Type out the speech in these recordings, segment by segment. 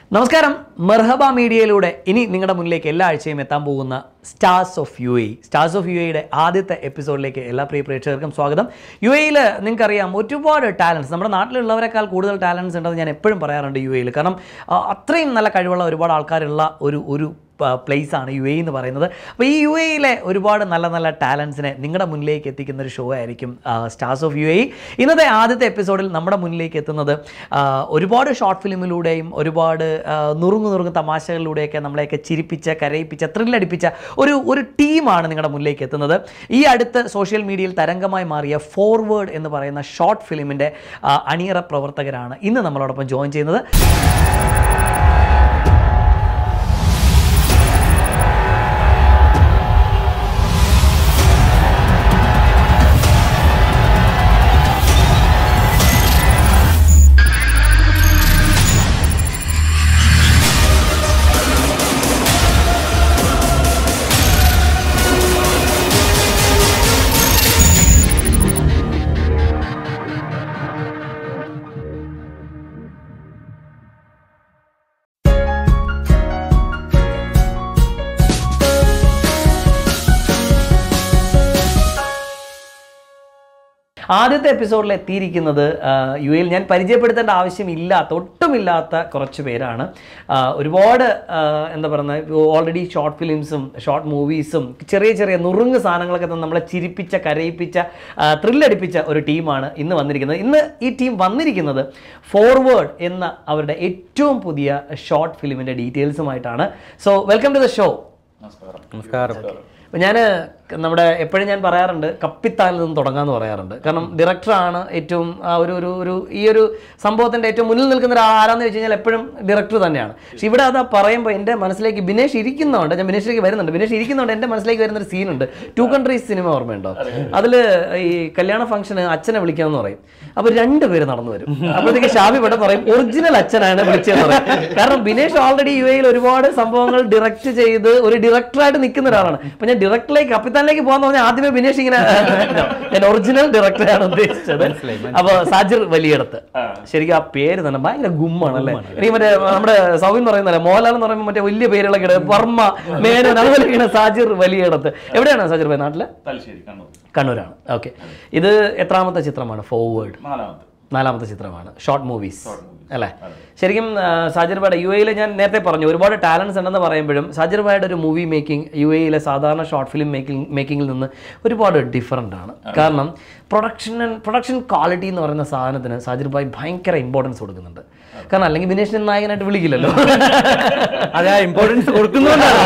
നമസ്കാരം മെർഹബ മീഡിയയിലൂടെ ഇനി നിങ്ങളുടെ മുന്നിലേക്ക് എല്ലാ ആഴ്ചയും എത്താൻ പോകുന്ന stars of U A stars of U എയുടെ ആദ്യത്തെ എപ്പിസോഡിലേക്ക് എല്ലാ പ്രിയ പ്രേക്ഷകർക്കും സ്വാഗതം യു എയിൽ നിങ്ങൾക്കറിയാം ഒരുപാട് ടാലൻസ് നമ്മുടെ നാട്ടിലുള്ളവരെക്കാൾ കൂടുതൽ ടാലൻസ് ഉണ്ടെന്ന് ഞാൻ എപ്പോഴും പറയാറുണ്ട് യു എയിൽ കാരണം ആ, അത്രയും നല്ല കഴിവുള്ള ഒരുപാട് ആൾക്കാരുള്ള ഒരു ഒരു പ്ലേസ് ആണ് യു എ എന്ന് പറയുന്നത് അപ്പോൾ ഈ യു എയിലെ ഒരുപാട് നല്ല നല്ല ടാലൻസിനെ നിങ്ങളുടെ മുന്നിലേക്ക് എത്തിക്കുന്ന ഒരു ഷോ ആയിരിക്കും സ്റ്റാർസ് ഓഫ് യു എ ഇന്നത്തെ ആദ്യത്തെ എപ്പിസോഡിൽ നമ്മുടെ മുന്നിലേക്ക് എത്തുന്നത് ആ, ഒരുപാട് ഷോർട്ട് ഫിലിമിലൂടെയും ഒരുപാട് ആ, നുറുങ്ങു നുറുങ്ങു തമാശകളിലൂടെയൊക്കെ നമ്മളെയൊക്കെ ചിരിപ്പിച്ച കരയിപ്പിച്ച ത്രില്ലടിപ്പിച്ച ഒരു ഒരു ടീമാണ് നിങ്ങളുടെ മുന്നിലേക്ക് എത്തുന്നത് ഈ അടുത്ത് സോഷ്യൽ മീഡിയയിൽ തരംഗമായി മാറിയ ഫോർവേഡ് എന്ന് പറയുന്ന ഷോർട്ട് ഫിലിമിൻ്റെ അണിയറ പ്രവർത്തകരാണ് ഇന്ന് നമ്മളോടൊപ്പം ജോയിൻ ചെയ്യുന്നത് ആദ്യത്തെ എപ്പിസോഡിൽ എത്തിയിരിക്കുന്നത് ആ, യു എയിൽ ഞാൻ പരിചയപ്പെടുത്തേണ്ട ആവശ്യമില്ലാത്ത ഒട്ടുമില്ലാത്ത കുറച്ച് പേരാണ് ആ, ഒരുപാട് ആ, എന്താ പറയുന്നത് ഓൾറെഡി ഷോർട്ട് ഫിലിംസും ഷോർട്ട് മൂവീസും ചെറിയ ചെറിയ നുറുങ്ങ് സാധനങ്ങളൊക്കെ തന്ന് നമ്മളെ ചിരിപ്പിച്ച കരയിപ്പിച്ച ത്രില്ലടിപ്പിച്ച ഒരു ടീമാണ് ഇന്ന് വന്നിരിക്കുന്നത് ഇന്ന് ഈ ടീം വന്നിരിക്കുന്നത് ഫോർവേഡ് എന്ന അവരുടെ ഏറ്റവും പുതിയ ഷോർട്ട് ഫിലിമിൻ്റെ ഡീറ്റെയിൽസുമായിട്ടാണ് so welcome to the show നമസ്കാരം നമസ്കാരം അപ്പം ഞാൻ നമ്മുടെ എപ്പോഴും ഞാൻ പറയാറുണ്ട് കപ്പിത്താനിൽ നിന്ന് തുടങ്ങാമെന്ന് പറയാറുണ്ട് കാരണം ഡയറക്ടറാണ് ഏറ്റവും ആ ഒരു ഒരു ഒരു ഈ ഒരു സംഭവത്തിൻ്റെ ഏറ്റവും മുന്നിൽ നിൽക്കുന്ന ഒരാൾ ആരാന്ന് വെച്ച് കഴിഞ്ഞാൽ എപ്പോഴും ഡയറക്ടർ തന്നെയാണ് പക്ഷെ ഇവിടെ അത് പറയുമ്പോൾ എൻ്റെ മനസ്സിലേക്ക് ബിനേഷ് ഇരിക്കുന്നുണ്ട് ഞാൻ ബിനേഷിലേക്ക് വരുന്നുണ്ട് ബിനേഷ് ഇരിക്കുന്നുണ്ട് എൻ്റെ മനസ്സിലേക്ക് വരുന്ന ഒരു സീനുണ്ട് ടു കൺട്രീസ് സിനിമ ഓർമ്മയുണ്ടോ അതിൽ ഈ കല്യാണ ഫംഗ്ഷന് അച്ഛനെ വിളിക്കാമെന്ന് പറയും അപ്പോൾ രണ്ട് പേര് നടന്നു വരും അപ്പോഴത്തേക്ക് ഷാബി പെട്ടെന്ന് പറയും ഒറിജിനൽ അച്ഛനാണ് വിളിച്ചതെന്ന് പറയും കാരണം ബിനേഷ് ഓൾറെഡി യു എയിൽ ഒരുപാട് സംഭവങ്ങൾ ഡയറക്റ്റ് ചെയ്ത് ഒരു ഡയറക്ടറായിട്ട് നിൽക്കുന്ന ഒരാളാണ് അപ്പൊ ഞാൻ ഡയറക്ടറിലേക്ക് കപ്പിത്താനിലേക്ക് പോകാന്ന് പറഞ്ഞാൽ ആദ്യമേ ബിനേഷ് ഇങ്ങനെ ഞാൻ ഒറിജിനൽ ഡയറക്ടറാണ് ഉദ്ദേശിച്ചത് അപ്പൊ സാജിർ വലിയടത്ത് ശരിക്കും ആ പേര് തന്നെ ഭയങ്കര ഗുമ്മാണ് അല്ലേ എനിക്ക് മറ്റേ നമ്മുടെ സൗബിൻ പറയുന്നല്ലേ മോഹൻലാൽ എന്ന് പറയുമ്പോൾ മറ്റേ വലിയ പേരുകളൊക്കെ ഇടും വർമ്മ മേനോൻ അതുപോലെ ഇങ്ങനെ സാജിർ വലിയടത്ത് എവിടെയാണ് സാജിർ ഭായി നാട്ടില് തലശ്ശേരി കണ്ണൂർ കണ്ണൂരാണ് ഓക്കെ ഇത് എത്രാമത്തെ ചിത്രമാണ് ഫോർവേഡ് നാലാമത്തെ നാലാമത്തെ ചിത്രമാണ് ഷോർട്ട് മൂവീസ് അല്ലേ ശരിക്കും ആ, സാജിർ ഭായുടെ യു എയിൽ ഞാൻ നേരത്തെ പറഞ്ഞു ഒരുപാട് ടാലൻസ് ഉണ്ടെന്ന് പറയുമ്പോഴും സാജിർ ഭായുടെ ഒരു മൂവി മേക്കിംഗ് യു എയിലെ സാധാരണ ഷോർട്ട് ഫിലിം മേക്കിംഗ് മേക്കിങ്ങിൽ നിന്ന് ഒരുപാട് ഡിഫറൻ്റ് ആണ് കാരണം പ്രൊഡക്ഷൻ പ്രൊഡക്ഷൻ ക്വാളിറ്റി എന്ന് പറയുന്ന സാധനത്തിന് സാജിർ ഭായ് ഭയങ്കര ഇമ്പോർട്ടൻസ് കൊടുക്കുന്നുണ്ട് കാരണം അല്ലെങ്കിൽ ബിനേഷിനെ നായകനായിട്ട് വിളിക്കില്ലല്ലോ അത് ആ ഇമ്പോർട്ടൻസ് കൊടുക്കുന്നതുകൊണ്ടാണ്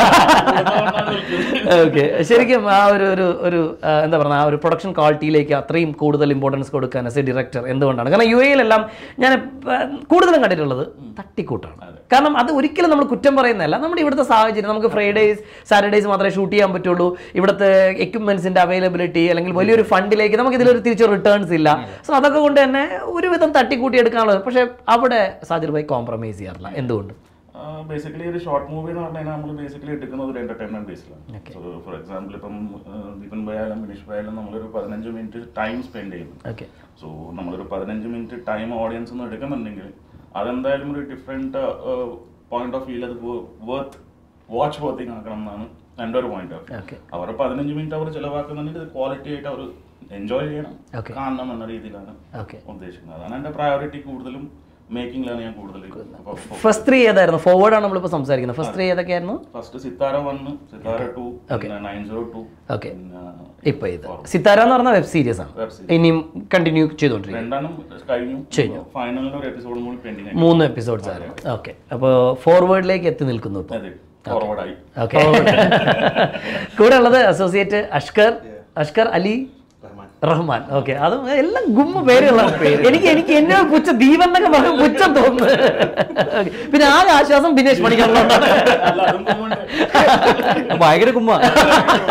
ഓക്കെ ശരിക്കും ആ ഒരു ഒരു ഒരു ആ, എന്താ പറയുക ആ ഒരു പ്രൊഡക്ഷൻ ക്വാളിറ്റിയിലേക്ക് അത്രയും കൂടുതൽ ഇമ്പോർട്ടൻസ് കൊടുക്കാൻ ആസ് എ ഡയറക്ടർ എന്തുകൊണ്ടാണ് കാരണം യു എയിലെല്ലാം ഞാൻ ആ, കൂടുതലും കണ്ടിട്ടുള്ളത് തട്ടിക്കൂട്ടാണ് കാരണം അത് ഒരിക്കലും നമ്മൾ കുറ്റം പറയുന്നതല്ല നമ്മുടെ ഇവിടുത്തെ സാഹചര്യം നമുക്ക് ഫ്രൈഡേസ് സാറ്റർഡേസ് മാത്രമേ ഷൂട്ട് ചെയ്യാൻ പറ്റുള്ളൂ ഇവിടുത്തെ എക്യുപ്മെന്റ്സിന്റെ അവൈലബിലിറ്റി അല്ലെങ്കിൽ വലിയൊരു ഫണ്ടിലേക്ക് നമുക്ക് ഇതിലൊരു തിരിച്ചു റിട്ടേൺസ് ഇല്ല സോ അതൊക്കെ കൊണ്ട് തന്നെ ഒരുവിധം തട്ടിക്കൂട്ടി എടുക്കാനുള്ളത് പക്ഷേ അവിടെ സാജിർ ഭായി കോംപ്രമൈസ് ചെയ്യാറില്ല എന്തുകൊണ്ട് ബേസിക്കലി ഒരു ഷോർട്ട് മൂവി എന്ന് പറഞ്ഞു കഴിഞ്ഞാൽ നമ്മൾ ബേസിക്കലി എടുക്കുന്നത് ഒരു എന്റർടൈൻമെന്റ് ബേസിലാണ് സോ ഫോർ എക്സാമ്പിൾ ഇപ്പം ദീപൻ ഭയാലും വിനീഷ് ഭയാലും നമ്മളൊരു പതിനഞ്ച് മിനിറ്റ് ടൈം സ്പെൻഡ് ചെയ്യുന്നു ഓക്കെ സോ നമ്മളൊരു പതിനഞ്ച് മിനിറ്റ് ടൈം ഓഡിയൻസ് ഒന്ന് എടുക്കുന്നുണ്ടെങ്കിൽ അതെന്തായാലും ഒരു ഡിഫറെൻറ്റ് പോയിന്റ് ഓഫ് വ്യൂവിൽ അത് വർത്ത് വാച്ച് വർത്തിങ് ആക്കണം എന്നാണ് എൻ്റെ ഒരു പോയിന്റ് ഓഫ് ഓക്കെ അവർ പതിനഞ്ച് മിനിറ്റ് അവർ ചിലവാക്കുന്നുണ്ടെങ്കിൽ ഇത് ക്വാളിറ്റി ആയിട്ട് അവർ എൻജോയ് ചെയ്യണം Okay. കാണണം എന്ന രീതിയിലാണ് ഓക്കെ ഉദ്ദേശിക്കുന്നത് അതാണ് എൻ്റെ പ്രയോറിറ്റി കൂടുതലും മേക്കിങ്ങിലാണ് ഞാൻ കൂടുതൽ ഫസ്റ്റ് ത്രീ ഏതായിരുന്നു ഫോർവേഡ് ആണ് നമ്മളിപ്പോൾ സംസാരിക്കുന്നത് ഫസ്റ്റ് ത്രീ ഏതൊക്കെയായിരുന്നു first Sithara one Sithara two പിന്നെ നയൻ സീറോ ടു ഓക്കെ ഇപ്പൊ ഇത് സിത്താര എന്ന് പറഞ്ഞ വെബ് സീരീസ് ആണ് വെബ് സീരീസ് ഇനിയും കണ്ടിന്യൂ ചെയ്തോണ്ടിരിക്കും രണ്ടെണ്ണം കഴിഞ്ഞു കഴിഞ്ഞു. ഫൈനലിൽ ഒരു എപ്പിസോഡും കൂടി പെൻഡിങ് ആയി മൂന്ന് എപ്പിസോഡ്സ് ആയിരുന്നു ഓക്കെ അപ്പോൾ ഫോർവേഡിലേക്ക് എത്തി നിൽക്കുന്നു ഇപ്പോൾ അതെ ഫോർവേഡായി ഓക്കെ കൂടെ ഉള്ളത് അസോസിയേറ്റ് അഷ്കർ അഷ്കർ അലി റഹ്മാൻ ഓക്കെ അതും എല്ലാം ഗുമ്മ പേരുള്ള എനിക്ക് എനിക്ക് എന്നെ പുച്ഛ ദീപൻ എന്നൊക്കെ പറഞ്ഞ പുച്ഛം തോന്നുന്നു Okay. പിന്നെ ആകെ ആശ്വാസം ബിനേഷ് പണിക്കറിലുണ്ടാണ് അല്ല അതും പോകുന്നുണ്ട്. ഭയങ്കര കുമ്മ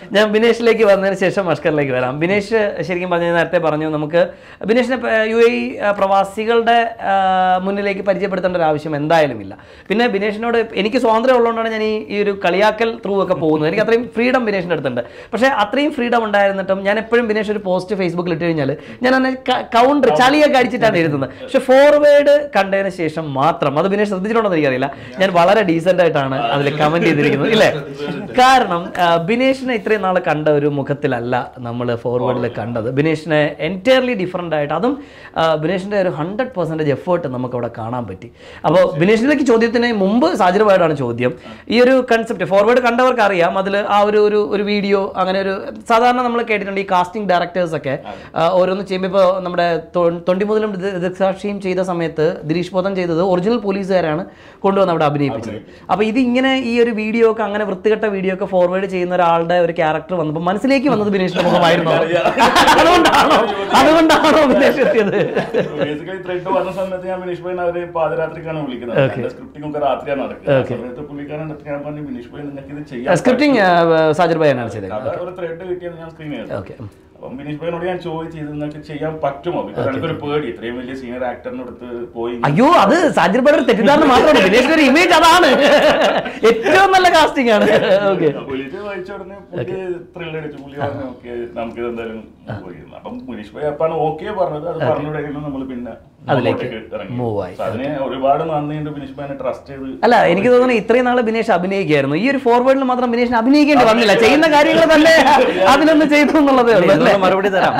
ഞാൻ ബിനേഷിലേക്ക് വന്നതിന് ശേഷം അഷ്കറിലേക്ക് വരാം ബിനേഷ് ശരിക്കും പറഞ്ഞു നേരത്തെ പറഞ്ഞു നമുക്ക് ബിനേഷിനെ പ- യു എ ഇ ആ, പ്രവാസികളുടെ ആ, മുന്നിലേക്ക് പരിചയപ്പെടുത്തേണ്ട ഒരു ആവശ്യം എന്തായാലും ഇല്ല പിന്നെ ബിനേഷിനോട് എനിക്ക് സ്വാതന്ത്ര്യം ഉള്ളതുകൊണ്ടാണ് ഞാൻ ഈ ഈ ഒരു കളിയാക്കൽ ത്രൂ ഒക്കെ പോകുന്നത് എനിക്ക് അത്രയും ഫ്രീഡം ബിനേഷിൻ്റെ അടുത്തുണ്ട് പക്ഷേ അത്രയും ഫ്രീഡം ഉണ്ടായിരുന്നിട്ടും ഞാൻ എപ്പോഴും ബിനേഷ് ഒരു പോസ്റ്റ് ഫേസ്ബുക്കിൽ ഇട്ട് കഴിഞ്ഞാൽ ഞാൻ അതിനെ കൗണ്ടർ ചളിയൊക്കെ അടിച്ചിട്ടാണ് എഴുതുന്നത് പക്ഷെ ഫോർവേഡ് കണ്ടതിന് ശേഷം മാത്രം അത് ബിനേഷ് ശ്രദ്ധിച്ചിട്ടുണ്ടോ എന്ന് എനിക്കറിയില്ല ഞാൻ വളരെ ഡീസൻ്റ് ആയിട്ടാണ് അതിൽ കമന്റ് ചെയ്തിരിക്കുന്നത് ഇല്ലേ കാരണം ആ, ബിനേഷിനെ ഇത്രയും നാൾ കണ്ട ഒരു മുഖത്തിലല്ല നമ്മൾ ഫോർവേഡിൽ കണ്ടത് ബിനേഷിനെ എൻറ്റയർലി ഡിഫറെൻ്റ് ആയിട്ട് അതും ആ, ബിനേഷിൻ്റെ ഒരു ഹൺഡ്രഡ് പെർസെൻറ്റേജ് എഫേർട്ട് നമുക്ക് അവിടെ കാണാൻ പറ്റി അപ്പോൾ ബിനേഷിലേക്ക് ചോദ്യത്തിന് മുമ്പ് സാജിറബായിട്ടാണ് ചോദ്യം ഈ ഒരു കൺസെപ്റ്റ് ഫോർവേഡ് കണ്ടവർക്ക് അറിയാം അതിൽ ആ ഒരു ഒരു ഒരു വീഡിയോ അങ്ങനെ ഒരു സാധാരണ നമ്മൾ കേട്ടിട്ടുണ്ട് ഈ കാസ്റ്റിംഗ് ഡയറക്ടേഴ്സ് ഒക്കെ ആ, ഓരോന്ന് ചെയ്യുമ്പോൾ ഇപ്പോൾ നമ്മുടെ തൊ- തൊണ്ടിമുതലും ദൃക്സാക്ഷിയും ചെയ്ത സമയത്ത് ദിലീഷ് ബോധം ചെയ്തത് ഒറിജിനൽ പോലീസുകാരാണ് കൊണ്ടുവന്ന് അവിടെ അഭിനയിപ്പിച്ചത് അപ്പോൾ ഇത് ഇങ്ങനെ ഈ ഒരു വീഡിയോ ഒക്കെ അങ്ങനെ വൃത്തികെട്ട വീഡിയോ ഒക്കെ ഫോർവേഡ് ചെയ്യുന്ന ഒരാളുടെ ഒരു ക്യാരക്ടർ വന്നപ്പോൾ മനസ്സിലേക്ക് വന്നത് ബിനേഷിന്റെ മുഖമായിരുന്നു അതുകൊണ്ടാണോ അതുകൊണ്ടാണോ ബിനേഷ് എത്തിയത് ബേസിക്കലി ത്രെഡ് വന്ന സമയത്ത് ഞാൻ വിനീഷ് ഭായി അവര് പാതിരാത്രിക്കാണ് വിളിക്കുന്നത് എന്റെ സ്ക്രിപ്റ്റിംഗ് ഒക്കെ രാത്രിയാണ് നടക്കുന്നത് ആ സമയത്ത് പുള്ളിക്കാരൻ അടുത്ത് ഞാൻ പറഞ്ഞു വിനീഷ് ഭായി നിങ്ങൾക്ക് ഇത് ചെയ്യാം സ്ക്രിപ്റ്റിംഗ് സാജിർ ഭായാണ് ചെയ്തത് കഥ ഒരു ത്രെഡ് കിട്ടിയത് ഞാൻ സ്ക്രീൻ ചെയ്തു ഓക്കെ അപ്പം വിനീഷ് ഭായിനോട് ഞാൻ ചോദിച്ചു ഇത് നിങ്ങൾക്ക് ചെയ്യാൻ പറ്റുമോ ബിക്കോസ് എനിക്കൊരു പേടി ഇത്രയും വലിയ സീനിയർ ആക്ടറിന്റെ അടുത്ത് പോയി അയ്യോ അത് സാജിർ ഭായുടെ ഒരു തെറ്റിദ്ധാരണ മാത്രമാണ് ബിനേഷിന്റെ ഒരു ഇമേജ് അതാണ് ഏറ്റവും നല്ല കാസ്റ്റിംഗ് ആണ് ഓക്കെ വിളിച്ച് വായിച്ച ഉടനെ പുള്ളി ത്രില്ല് അടിച്ചു പുള്ളി പറഞ്ഞു ഓക്കെ നമുക്ക് ഇത് എന്തായാലും പോയി അപ്പം വിനീഷ് ഭായി അപ്പാണ് ഓക്കെ പറഞ്ഞത് അത് പറഞ്ഞുകൊണ്ടെങ്കിലും നമ്മൾ പിന്നെ അതിലേക്ക് അങ്ങോട്ടേക്ക് ഇറങ്ങി. move ആയി. So അതിന് ഒരുപാട് നന്ദിയുണ്ട് വിനീഷ് ഭായിനെ ട്രസ്റ്റ് ചെയ്ത് അല്ല എനിക്ക് തോന്നുന്നു ഇത്രയും നാള് ബിനേഷ് അഭിനയിക്കുകയായിരുന്നു ഈ ഒരു ഫോർവേഡിൽ മാത്രം ബിനേഷിന് അഭിനയിക്കേണ്ടി വന്നില്ല ചെയ്യുന്ന കാര്യങ്ങൾ തന്നെ അതിലൊന്ന് ചെയ്തു എന്നുള്ളതേ ഉള്ളൂ അല്ലേ ഇതിനുള്ള മറുപടി തരാം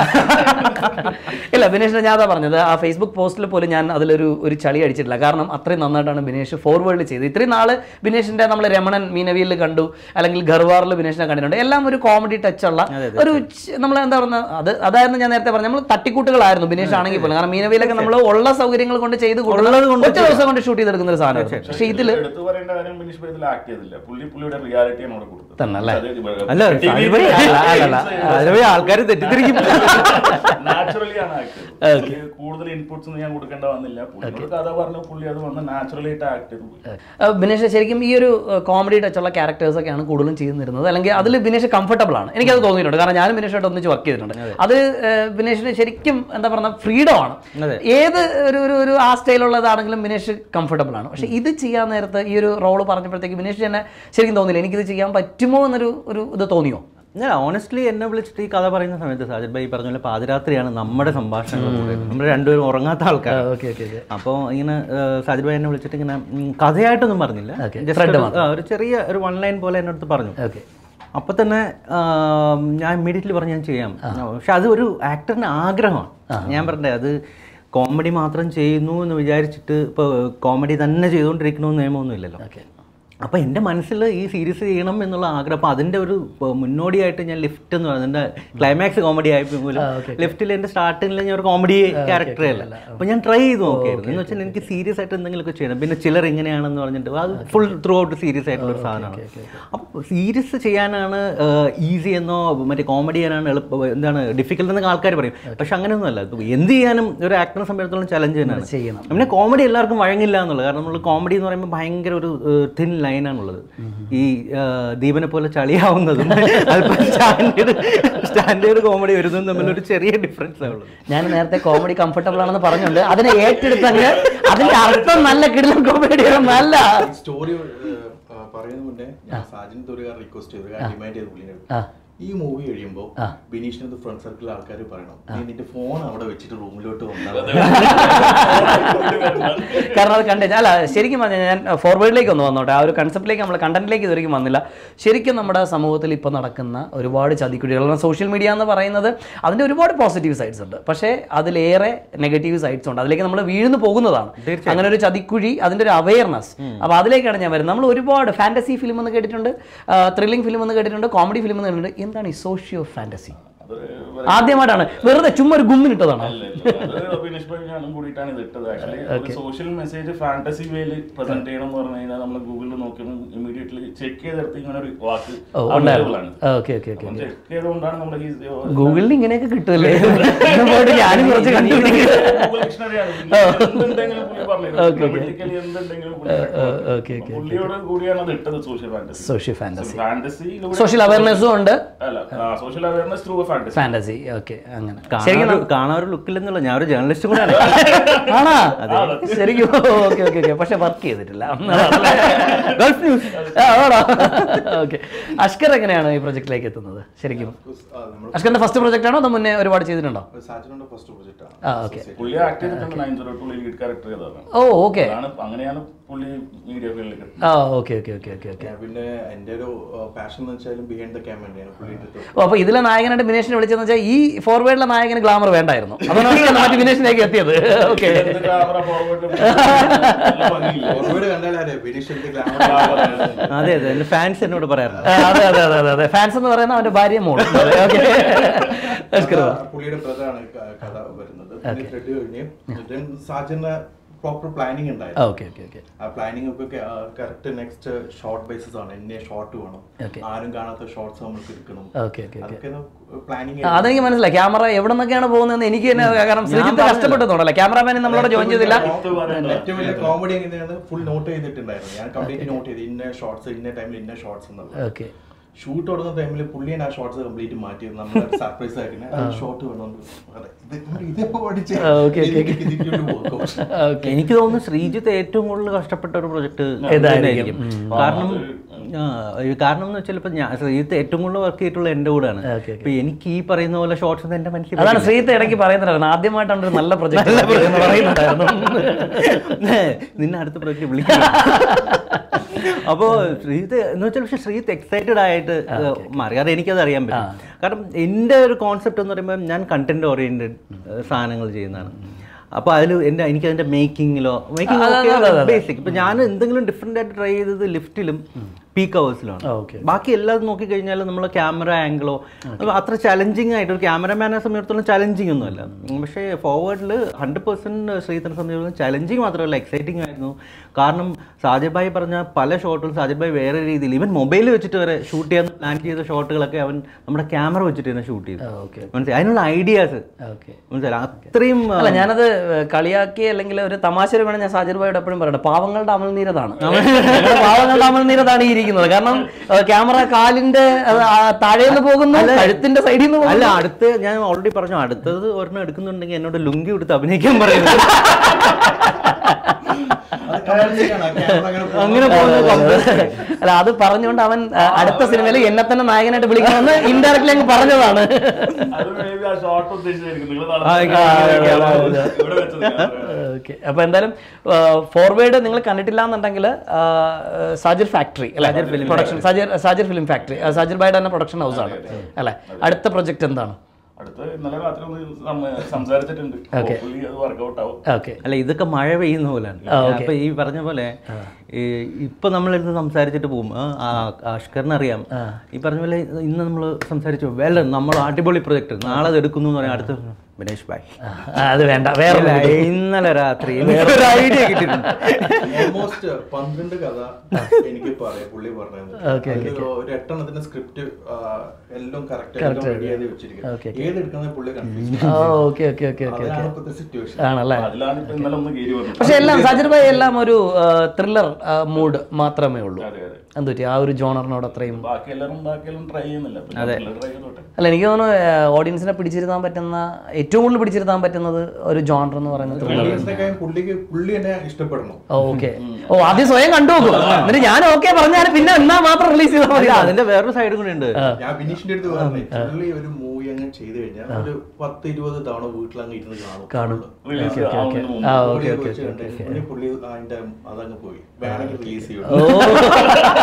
ഇല്ല ബിനേഷിനെ ഞാൻ അതാ പറഞ്ഞത് ആ ഫേസ്ബുക്ക് പോസ്റ്റിൽ പോലും ഞാൻ അതിലൊരു ഒരു ചളി അടിച്ചിട്ടില്ല കാരണം അത്രയും നന്നായിട്ടാണ് ബിനേഷ് ഫോർവേഡിൽ ചെയ്തത് ഇത്രയും നാള് ബിനേഷിന്റെ നമ്മൾ രമണൻ മീനവിയിൽ കണ്ടു അല്ലെങ്കിൽ ഗർവാറിൽ ബിനേഷിനെ കണ്ടിട്ടുണ്ട് എല്ലാം ഒരു കോമഡി ടച്ച് ഉള്ള ഒരു നമ്മൾ എന്താ പറയുക അത് അതായിരുന്നു ഞാൻ നേരത്തെ പറഞ്ഞത് നമ്മൾ തട്ടിക്കൂട്ടുകളായിരുന്നു ബിനേഷ് ആണെങ്കിൽ പോലും കാരണം മീനവിയിലൊക്കെ നമ്മൾ ഉള്ള സൗകര്യങ്ങൾ കൊണ്ട് ചെയ്ത് ഉള്ളത് കൊണ്ട് ഒറ്റ ദിവസം കൊണ്ട് ഷൂട്ട് ചെയ്തെടുക്കുന്ന ഒരു സാധനം പക്ഷേ ഇതില് എടുത്തു പറയേണ്ട കാര്യം വിനീഷ് ഭായി ഇതിൽ ആക്ട് ചെയ്തില്ല പുള്ളി പുള്ളിയുടെ റിയാലിറ്റിയാണ് അവിടെ കൊടുത്തത് തന്നെ അല്ലേ? അത് ഇത് അല്ല TV സാജിദ് ഭായി- അല്ല, അല്ലല്ല. സാജിദ് ഭായി ആൾക്കാർ തെറ്റിദ്ധരിക്കും നാച്ചുറലി ആണ് ആക്ട് കൂടുതൽ ഇൻപുട്സ് ഞാൻ കൊടുക്കേണ്ട വന്നില്ല പുള്ളിയോട് കഥ പറഞ്ഞു പുള്ളി അത് വന്ന് നാച്ചുറലി ആയിട്ട് ആക്ട് ചെയ്തു പോയി ഏഹ് ബിനേഷ് ശരിക്കും ഈ ഒരു കോമഡി ടച്ചുള്ള ക്യാരക്ടേഴ്സ് ഒക്കെയാണ് കൂടുതലും ചെയ്യുന്നിരുന്നത് അല്ലെങ്കിൽ അതിൽ ബിനേഷ് കംഫർട്ടബിൾ ആണ് എനിക്കത് തോന്നിയിട്ടുണ്ട് കാരണം ഞാനും ബിനേഷായിട്ട് ഒന്നിച്ച് വർക്ക് ചെയ്തിട്ടുണ്ട് അത് ഏഹ് ബിനേഷിന് ശരിക്കും എന്താ പറയുക ഫ്രീഡം ആണ് അതെ. ഏത് ഒരു ഒരു ഒരു ആ സ്റ്റൈലുള്ളതാണെങ്കിലും ബിനേഷ് കംഫർട്ടബിൾ ആണ് പക്ഷേ ഇത് ചെയ്യാൻ നേരത്ത് ഈ ഒരു റോള് പറഞ്ഞപ്പോഴത്തേക്ക് ബിനേഷ് തന്നെ ശരിക്കും തോന്നിയില്ല എനിക്കിത് ചെയ്യാൻ പറ്റുമോ എന്നൊരു ഒരു ഇത് തോന്നിയോ ഞാൻ ഓണസ്റ്റ്ലി എന്നെ വിളിച്ചിട്ട് ഈ കഥ പറയുന്ന സമയത്ത് സാജിദ് ഭായി പറഞ്ഞ പോലെ പാതിരാത്രിയാണ് നമ്മുടെ സംഭാഷണങ്ങൾ കൂടുതൽ. നമ്മൾ രണ്ടുപേരും ഉറങ്ങാത്ത ആൾക്കാർ ഓക്കെ ഓക്കെ ഓക്കെ അപ്പോൾ ഇങ്ങനെ ഏഹ്, സാജിദ് ഭായി എന്നെ വിളിച്ചിട്ട് ഇങ്ങനെ ഉം, കഥയായിട്ടൊന്നും പറഞ്ഞില്ല Okay. Just Thread ഒരു- മാത്രം. ആ, ഒരു ചെറിയ ഒരു വൺ ലൈൻ പോലെ എൻ്റെ അടുത്ത് പറഞ്ഞു ഓക്കെ അപ്പൊ തന്നെ ആം, ഞാൻ ഇമ്മീഡിയറ്റ്ലി പറഞ്ഞു ഞാൻ ചെയ്യാം പക്ഷെ അത് ഒരു ആക്ടറിന് ആഗ്രഹമാണ് ഞാൻ പറഞ്ഞത് അത് കോമഡി മാത്രം ചെയ്യുന്നു എന്ന് വിചാരിച്ചിട്ട് ഇപ്പോൾ കോമഡി തന്നെ ചെയ്തുകൊണ്ടിരിക്കണമെന്ന് നിയമമൊന്നും ഇല്ലല്ലോ ഓക്കെ അപ്പോൾ എൻ്റെ മനസ്സിൽ ഈ സീരീസ് ചെയ്യണം എന്നുള്ള ആഗ്രഹം അപ്പോൾ അതിൻ്റെ ഒരു ഇപ്പൊ മുന്നോടിയായിട്ട് ഞാൻ ലിഫ്റ്റ് എന്ന് പറയുന്നത് എൻ്റെ ക്ലൈമാക്സ് കോമഡി ആയപ്പോൾ പോലും ലിഫ്റ്റിൽ എൻ്റെ സ്റ്റാർട്ടിങ്ങിൽ ഞാൻ ഒരു കോമഡി ക്യാരക്ടറേ അല്ല അപ്പോൾ ഞാൻ ട്രൈ ചെയ്ത് നോക്കിയായിരുന്നു എന്ന് വെച്ചാൽ എനിക്ക് സീരിയസ് ആയിട്ട് എന്തെങ്കിലുമൊക്കെ ചെയ്യണം പിന്നെ ചിലർ ഇങ്ങനെയാണെന്ന് പറഞ്ഞിട്ട് അത് ഫുൾ ത്രൂ ഔട്ട് സീരിയസ് ആയിട്ടുള്ള ഒരു സാധനമാണ് അപ്പോൾ സീരിയസ് ചെയ്യാനാണ് ഈസി എന്നോ മറ്റേ കോമഡി ചെയ്യാനാണ് എളുപ്പം എന്താണ് ഡിഫിക്കൽട്ട് എന്നൊക്കെ ആൾക്കാർ പറയും പക്ഷെ അങ്ങനെയൊന്നുമല്ല ഇപ്പൊ എന്ത് ചെയ്യാനും ഒരു ആക്ടറിനെ സംബന്ധിച്ചിടത്തോളം ചലഞ്ച് തന്നെയാണ് ചെയ്യണം പിന്നെ കോമഡി എല്ലാവർക്കും വഴങ്ങില്ല എന്നുള്ളത് കാരണം നമ്മൾ കോമഡി എന്ന് പറയുമ്പോൾ ഭയങ്കര ഒരു തിൻ ലൈനാണുള്ളത് ഈ ആ, ദീപനെ പോലെ ചളിയാവുന്നതും അല്പം സ്റ്റാൻഡേർഡ് സ്റ്റാൻഡേർഡ് കോമഡി വരുന്നതും തമ്മിൽ ഒരു ചെറിയ ഡിഫറൻസ് ഉള്ളത് ഞാൻ നേരത്തെ കോമഡി കംഫർട്ടബിൾ ആണെന്ന് പറഞ്ഞുണ്ട് അതിനെ ഏറ്റെടുത്തങ്ങ് അതിന്റെ അർത്ഥം നല്ല കിടിലം കോമഡി നല്ല സ്റ്റോറി പറയുന്ന മുന്നേ ഞാൻ സാജൻ ഒരു റിക്വസ്റ്റ് ചെയ്തു ഡിമാൻഡ് ചെയ്ത് പുള്ളിനെ ആ. ഈ മൂവി കഴിയുമ്പോൾ ബിനീഷിനത് ഫ്രണ്ട് സർക്കിൾ ആൾക്കാർ പറയണം നീ നിന്റെ ഫോൺ അവിടെ വെച്ചിട്ട് റൂമിലോട്ട് വന്നാൽ കാരണം അത് കണ്ടേ അല്ല ശരിക്കും പറഞ്ഞാൽ ഞാൻ ഫോർവേഡിലേക്ക് ഒന്ന് വന്നോട്ടെ ആ ഒരു കൺസെപ്റ്റിലേക്ക് നമ്മൾ കണ്ടന്റിലേക്ക് ഇതുവരെയും വന്നില്ല ശരിക്കും നമ്മുടെ സമൂഹത്തിൽ ഇപ്പോൾ നടക്കുന്ന ഒരുപാട് ചതിക്കുഴികൾ കാരണം സോഷ്യൽ മീഡിയ എന്ന് പറയുന്നത് അതിൻ്റെ ഒരുപാട് പോസിറ്റീവ് സൈഡ്സ് ഉണ്ട് പക്ഷേ അതിലേറെ നെഗറ്റീവ് സൈഡ്സ് ഉണ്ട് അതിലേക്ക് നമ്മൾ വീഴുന്നു പോകുന്നതാണ് അങ്ങനെ ഒരു ചതിക്കുഴി അതിൻ്റെ ഒരു അവയർനെസ് അപ്പോൾ അതിലേക്കാണ് ഞാൻ വരുന്നത് നമ്മൾ ഒരുപാട് ഫാൻറ്റസി ഫിലിം എന്ന് കേട്ടിട്ടുണ്ട് ത്രില്ലിംഗ് ഫിലിം എന്ന് കേട്ടിട്ടുണ്ട് കോമഡി ഫിലിം എന്ന് കേട്ടിട്ടുണ്ട് എന്താണ് ഈ സോഷ്യോ ഫാൻറ്റസി അതൊരു ആദ്യമായിട്ടാണ് വെറുതെ ചുമ്മാ ഒരു ഗുമ്മിനിട്ടതാണോ അല്ല, ഇല്ല. അത് ബിനീഷ് ഭായി ഞാനും കൂടിയിട്ടാണ് ഇത് ഇട്ടത് ആക്ച്വലി ഒരു സോഷ്യൽ മെസ്സേജ് ഫാന്റസി വേയിൽ പ്രസന്റ് ചെയ്യണം എന്ന് പറഞ്ഞു കഴിഞ്ഞാൽ നമ്മൾ ഗൂഗിളിൽ നോക്കുമ്പോൾ ഇമീഡിയറ്റ്ലി ചെക്ക് ചെയ്തെടുത്ത് ഇങ്ങനെ ഒരു വാക്ക് ഓ അവൈലബിൾ ഉണ്ടായിരുന്നു ആണ് ഓക്കെ ഓക്കെ ഓക്കെ ചെക്ക് ചെയ്തുകൊണ്ടാണ് നമ്മുടെ ഈ ഗൂഗിളിൽ ഇങ്ങനെയൊക്കെ കിട്ടുമല്ലേ ഇന്ന് പോയിട്ട് ഞാനും കുറച്ച് കണ്ടുപിടിക്കുക ഗൂഗിൾ ഡിക്ഷണറിയാണ് എന്തുണ്ടെങ്കിലും പുള്ളി പറഞ്ഞു Automatically എന്തുണ്ടെങ്കിലും പുള്ളി record. ഓക്കെ ഓക്കെ പുള്ളിയോട് കൂടിയാണ് അത് ഇട്ടത് social fantasy social fantasy fantasy social അവയർനെസ്സും ഉണ്ട് അല്ല social awareness through fantasy fantasy okay അങ്ങനെ കാണാൻ ഒരു- കാണാൻ ഒരു ലുക്കില്ലെന്നുള്ള ഞാൻ ഒരു ജേർണലിസ്റ്റ് കൂടെയാണ് ആണാ ശരിക്കും ഓക്കെ ഓക്കെ ഓക്കെ പക്ഷെ വർക്ക് ചെയ്തിട്ടില്ല ഗൾഫ് ന്യൂസ് ഓക്കെ അഷ്കർ എങ്ങനെയാണ് ഈ പ്രൊജക്റ്റിലേക്ക് എത്തുന്നത് ശരിക്കും ആ, നമ്മൾ അഷ്കറിന്റെ ഫസ്റ്റ് പ്രൊജക്റ്റ് ആണോ അതോ മുന്നേ ഒരുപാട് ചെയ്തിട്ടുണ്ടോ സാജനോടെ ഫസ്റ്റ് പ്രൊജക്റ്റ് ആണ് ആ ഓക്കെ പുള്ളി ആക്ട് ചെയ്തിട്ടുണ്ട് nine zero two lead character ചെയ്തതാണ് ഓ ഓക്കെ അതാണ് അങ്ങനെയാണ് പുള്ളി മീഡിയ ഫീൽഡിലേക്ക് ആ okay okay okay okay okay ഞാൻ പിന്നെ എൻ്റെ ഒരു പാഷൻ എന്ന് വെച്ചാലും ബിഹൈൻഡ് ദ ക്യാമറ ഞാൻ പുള്ളിയുടെ ഓ അപ്പൊ ഇതിലെ നായകനായിട്ട് ബിനേഷിനെ വിളിച്ചെന്ന് വെച്ചാൽ ഈ ഫോർവേഡിലെ നായകന് ഗ്ലാമർ വേണ്ടായിരുന്നു അതാണ് അഷ്കർ മറ്റു ബിനേഷിലേക്ക് എത്തിയത് ഓക്കെ ക്യാമറ ഫോർവേഡ് ഫോർവേഡ് കണ്ടാലേ ബിനീഷിന്റെ ഗ്ലാമർ അതെ അതെ എൻ്റെ ഫാൻസ് എന്നോട് പറയാറുണ്ട് അതെ അതെ അതെ അതെ അതെ ഫാൻസ് എന്ന് പറയുന്ന അവന്റെ ഭാര്യ മോൾ ഓക്കെ അഷ്കർ പുള്ളിയുടെ ബ്രദറാണ് കഥ വരുന്നത് പിന്നെ ത്രെഡ് കഴിഞ്ഞ് then സാജന് പ്രോപ്പർ പ്ലാനിങ് ഉണ്ടായിരുന്നു ഓക്കെ ഓക്കെ ഓക്കെ ആ പ്ലാനിങ് ഒക്കെ കറക്റ്റ് നെക്സ്റ്റ് ഷോർട്ട് ബേസിസ് ആണ് എന്നെ ഷോർട്ട് വേണം Okay. ആരും കാണാത്ത ഷോർട്സ് നമുക്ക് എടുക്കണം ഓക്കെ ഓക്കെ ഓക്കെ അതൊക്കെ പ്ലാനിങ് ആ, അതെനിക്ക് മനസ്സിലായി ക്യാമറ എവിടെ നിന്നൊക്കെയാണ് പോകുന്നതെന്ന് എനിക്ക് തന്നെ കാരണം ശ്രീജിത്ത് കഷ്ടപ്പെട്ടതുകൊണ്ടല്ലേ ക്യാമറാമാൻ നമ്മളോട് ജോയിൻ ചെയ്തില്ല ഏറ്റവും വലിയ കോമഡി എങ്ങനെയാണ് ഫുൾ നോട്ട് ചെയ്തിട്ടുണ്ടായിരുന്നു ഞാൻ കംപ്ലീറ്റ് നോട്ട് ചെയ്ത് ഇന്ന ഷോർട്സ് ഇന്ന ടൈമിൽ ഇന്ന ഷോർട്സ് എന്നുള്ളത് ഓക്കെ ഷൂട്ട് തുടങ്ങുന്ന ടൈമിൽ പുള്ളിയാണ് ആ ഷോർട്സ് കംപ്ലീറ്റ് മാറ്റി നമ്മൾ സർപ്രൈസ് ആക്കുന്നത് ഷോട്ട് വേണം അതെ ഇത് ഇതെപ്പോ പഠിച്ചേ ആ, okay, okay, okay. Workout okay എനിക്ക് തോന്നുന്നു ശ്രീജിത്ത് ഏറ്റവും കൂടുതൽ കഷ്ടപ്പെട്ട ഒരു പ്രൊജക്ട് ഇതായിരിക്കും. കാരണം ആ, ഈ കാരണം എന്ന് വെച്ചാൽ ഇപ്പൊ ഞാൻ ശ്രീജിത്ത് ഏറ്റവും കൂടുതൽ വർക്ക് ചെയ്തിട്ടുള്ള എന്റെ കൂടെയാണ് Okay, okay. ഇപ്പൊ എനിക്ക് ഈ പറയുന്ന പോലെ ഷോർട്സ് എന്റെ മനസ്സിൽ അതാണ് ശ്രീജിത്ത് ഇടയ്ക്ക് പറയുന്നുണ്ടായിരുന്നു ആദ്യമായിട്ടാണ് ഒരു നല്ല പ്രൊജക്ട് പറയുന്നുണ്ടായിരുന്നു നിന്നെ അടുത്ത പ്രൊജക്ട് വിളിക്കും അപ്പോ ശ്രീജിത്ത് എന്ന് വെച്ചാൽ പക്ഷെ ശ്രീജിത്ത് എക്സൈറ്റഡ് ആയിട്ട് മാറി അത് എനിക്കത് അറിയാൻ പറ്റും കാരണം എൻ്റെ ഒരു കോൺസെപ്റ്റ് എന്ന് പറയുമ്പോൾ ഞാൻ കണ്ടന്റ് ഓറിയന്റഡ് സാധനങ്ങൾ ചെയ്യുന്നതാണ് അപ്പോൾ അതിൽ എൻ്റെ എനിക്ക് അതിൻ്റെ മേക്കിങ്ങിലോ മേക്കിംഗ് അതെ, അതെ, അതെ, അതെ. ബേസിക് ഇപ്പം ഞാൻ എന്തെങ്കിലും ഡിഫറെൻ്റ് ആയിട്ട് ട്രൈ ചെയ്തത് ലിഫ്റ്റിലും പീക്ക് ഹവേഴ്സിലാണ് ഓക്കെ ബാക്കി എല്ലാം നോക്കിക്കഴിഞ്ഞാൽ നമ്മൾ ക്യാമറ ആംഗിളോ അത്ര ചലഞ്ചിങ് ആയിട്ട് ഒരു ക്യാമറമാനെ സംബന്ധിച്ചിടത്തോളം ചലഞ്ചിങ് ഒന്നുമല്ല പക്ഷേ ഫോർവേഡിൽ ഹൺഡ്രഡ് പെർസെൻറ്റ് ശ്രീധരനെ സംബന്ധിച്ചിടത്തോളം ചലഞ്ചിങ് മാത്രമല്ല എക്സൈറ്റിംഗ് ആയിരുന്നു കാരണം സാജിദ് ഭായി പറഞ്ഞ പല ഷോട്ടുകളും സാജിദ് ഭായി വേറെ രീതിയിൽ ഈവൻ മൊബൈൽ വെച്ചിട്ട് വരെ ഷൂട്ട് ചെയ്യാൻ പ്ലാൻ ചെയ്ത ഷോട്ടുകളൊക്കെ അവൻ നമ്മുടെ ക്യാമറ വെച്ചിട്ട് തന്നെ ഷൂട്ട് ചെയ്തു ഓക്കെ മനസ്സിലായി അതിനുള്ള ഐഡിയാസ് ഓക്കെ മനസ്സിലായി അത്രയും ആ, അല്ല ഞാനത് കളിയാക്കി അല്ലെങ്കിൽ ഒരു തമാശ വേണം ഞാൻ സാജിർ ഭായിയോട് എപ്പോഴും പറയട്ടെ പാവങ്ങളുടെ അമൽനീരതാണ് ഞങ്ങളുടെ പാവങ്ങളുടെ അമൽനീരതാണ് ഈ ഇരിക്കുന്നത് കാരണം ക്യാമറ കാലിന്റെ അത് ആ താഴേന്ന് പോകുന്നു കഴുത്തിന്റെ സൈഡിൽ നിന്ന് അല്ല പോകുന്നു അടുത്ത് ഞാൻ ഓൾറെഡി പറഞ്ഞു അടുത്തത് ഒരെണ്ണം എടുക്കുന്നുണ്ടെങ്കിൽ എന്നോട് ലുങ്കി എടുത്ത് അഭിനയിക്കാൻ പറയുന്നത് അങ്ങനെ പോകുന്നത് അല്ല അത് പറഞ്ഞുകൊണ്ട് അവൻ ആ, അടുത്ത സിനിമയിൽ എന്നെ തന്നെ നായകനായിട്ട് വിളിക്കണമെന്ന് ഇൻഡയറക്ട്ലി അങ്ങ് പറഞ്ഞതാണ് അത് maybe ആ ഷോർട്ട് ഉദ്ദേശിച്ചായിരിക്കും നിങ്ങൾ ആ, ആ, ആ, ആ, ഇവിടെ വെച്ചത് ഓക്കെ അപ്പൊ എന്തായാലും ഫോർവേഡ് നിങ്ങൾ കണ്ടിട്ടില്ല എന്നുണ്ടെങ്കിൽ സാജിർ ഫാക്ടറി അല്ലെ production Sajir Sajir film factory Sajir ബായുടെ തന്നെ പ്രൊഡക്ഷൻ ഹൗസ് ആണ് അല്ലെ അടുത്ത പ്രൊജക്ട് എന്താണ് അടുത്ത ഇന്നലെ രാത്രി ഒന്ന് നമ്മ സംസാരിച്ചിട്ടുണ്ട് Okay. Hopefully അത് വർക്ക്ഔട്ട് ആവും ഓക്കെ അല്ല ഇതൊക്കെ മഴ പെയ്യുന്ന പോലെയാണ് ആ, okay. അപ്പൊ ഈ പറഞ്ഞ പോലെ ഈ ഇപ്പൊ നമ്മളിരുന്ന് സംസാരിച്ചിട്ട് പോകും ആ അഷ്കറിന് അറിയാം ഈ പറഞ്ഞ പോലെ ഇന്ന് നമ്മൾ സംസാരിച്ചു വേല നമ്മൾ അടിപൊളി പ്രൊജക്ട് നാളെ അത് എടുക്കുന്നു എന്ന് പറയാം അടുത്ത ബിനേഷ് ഭായ് അത് വേണ്ട വേറെ ഇല്ല, ഇന്നലെ രാത്രി എനിക്ക് ഒരു ഐഡിയ കിട്ടിയിട്ടുണ്ട് ഓൾമോസ്റ്റ് പന്ത്രണ്ട് കഥ എനിക്ക് പറയാം പുള്ളി പറഞ്ഞത് Okay, അതില് ഒരു എട്ടെണ്ണത്തിന്റെ സ്ക്രിപ്റ്റ് എല്ലാം കറക്റ്റ് റെഡി ചെയ്ത് വെച്ചിരിക്കുന്നത് ഏത് എടുക്കുന്നത് പുള്ളി confuse okay okay okay okay അതാണ് ഇപ്പോഴത്തെ സിറ്റുവേഷൻ ആണല്ലേ അതിലാണ് ഇപ്പൊ ഇന്നലെ ഒന്ന് കയറി വന്നത് പക്ഷെ എല്ലാം സാജിർ ഭായി എല്ലാം ഒരു ത്രില്ലർ മൂഡ് മാത്രമേ ഉള്ളൂ അതെ അതെ എന്ത് പറ്റി ആ ഒരു ജോണറിനോട് അത്രയും ബാക്കി എല്ലാവരും ബാക്കിയെല്ലാം ട്രൈ ചെയ്യുന്നില്ല ട്രൈ ചെയ്തോട്ടെ അല്ല എനിക്ക് തോന്നുന്നു ഓഡിയൻസിനെ പിടിച്ചിരുത്താൻ പറ്റുന്ന ഏറ്റവും കൂടുതൽ പിടിച്ചിരുത്താൻ പറ്റുന്നത് ഒരു ജോണർ എന്ന് പറയുന്നത് ത്രില്ലർ ഓഡിയൻസിനൊക്കെ പുള്ളിക്ക് പുള്ളി എന്നെ ഇഷ്ടപ്പെടണം ഓക്കെ ഓ ആദ്യം സ്വയം കണ്ടു നോക്കും എന്നിട്ട് ഞാൻ ഓക്കെ പറഞ്ഞാൽ പിന്നെ എന്നാ മാത്രം റിലീസ് ചെയ്താൽ മതി അല്ല, അതിന്റെ വേറൊരു സൈഡ് കൂടി ഉണ്ട് ഞാൻ ബിനീഷിന്റെ അടുത്ത് പറഞ്ഞു പുള്ളി ഒരു മൂവി അങ്ങ് ചെയ്ത് കഴിഞ്ഞാൽ ഒരു പത്ത് ഇരുപത് തവണ വീട്ടിൽ അങ്ങ് ഇരുന്ന് കാണും കാണും റിലീസ് ആവുന്നതിന് മുമ്പ് ആ പുള്ളി ഓക്കെ വെച്ച് കണ്ടേ, പുള്ളി പുള്ളി അതിന്റെ അതങ്ങ് പോയി വേണമെങ്കിൽ റിലീസ് ഓ ചെയ്യും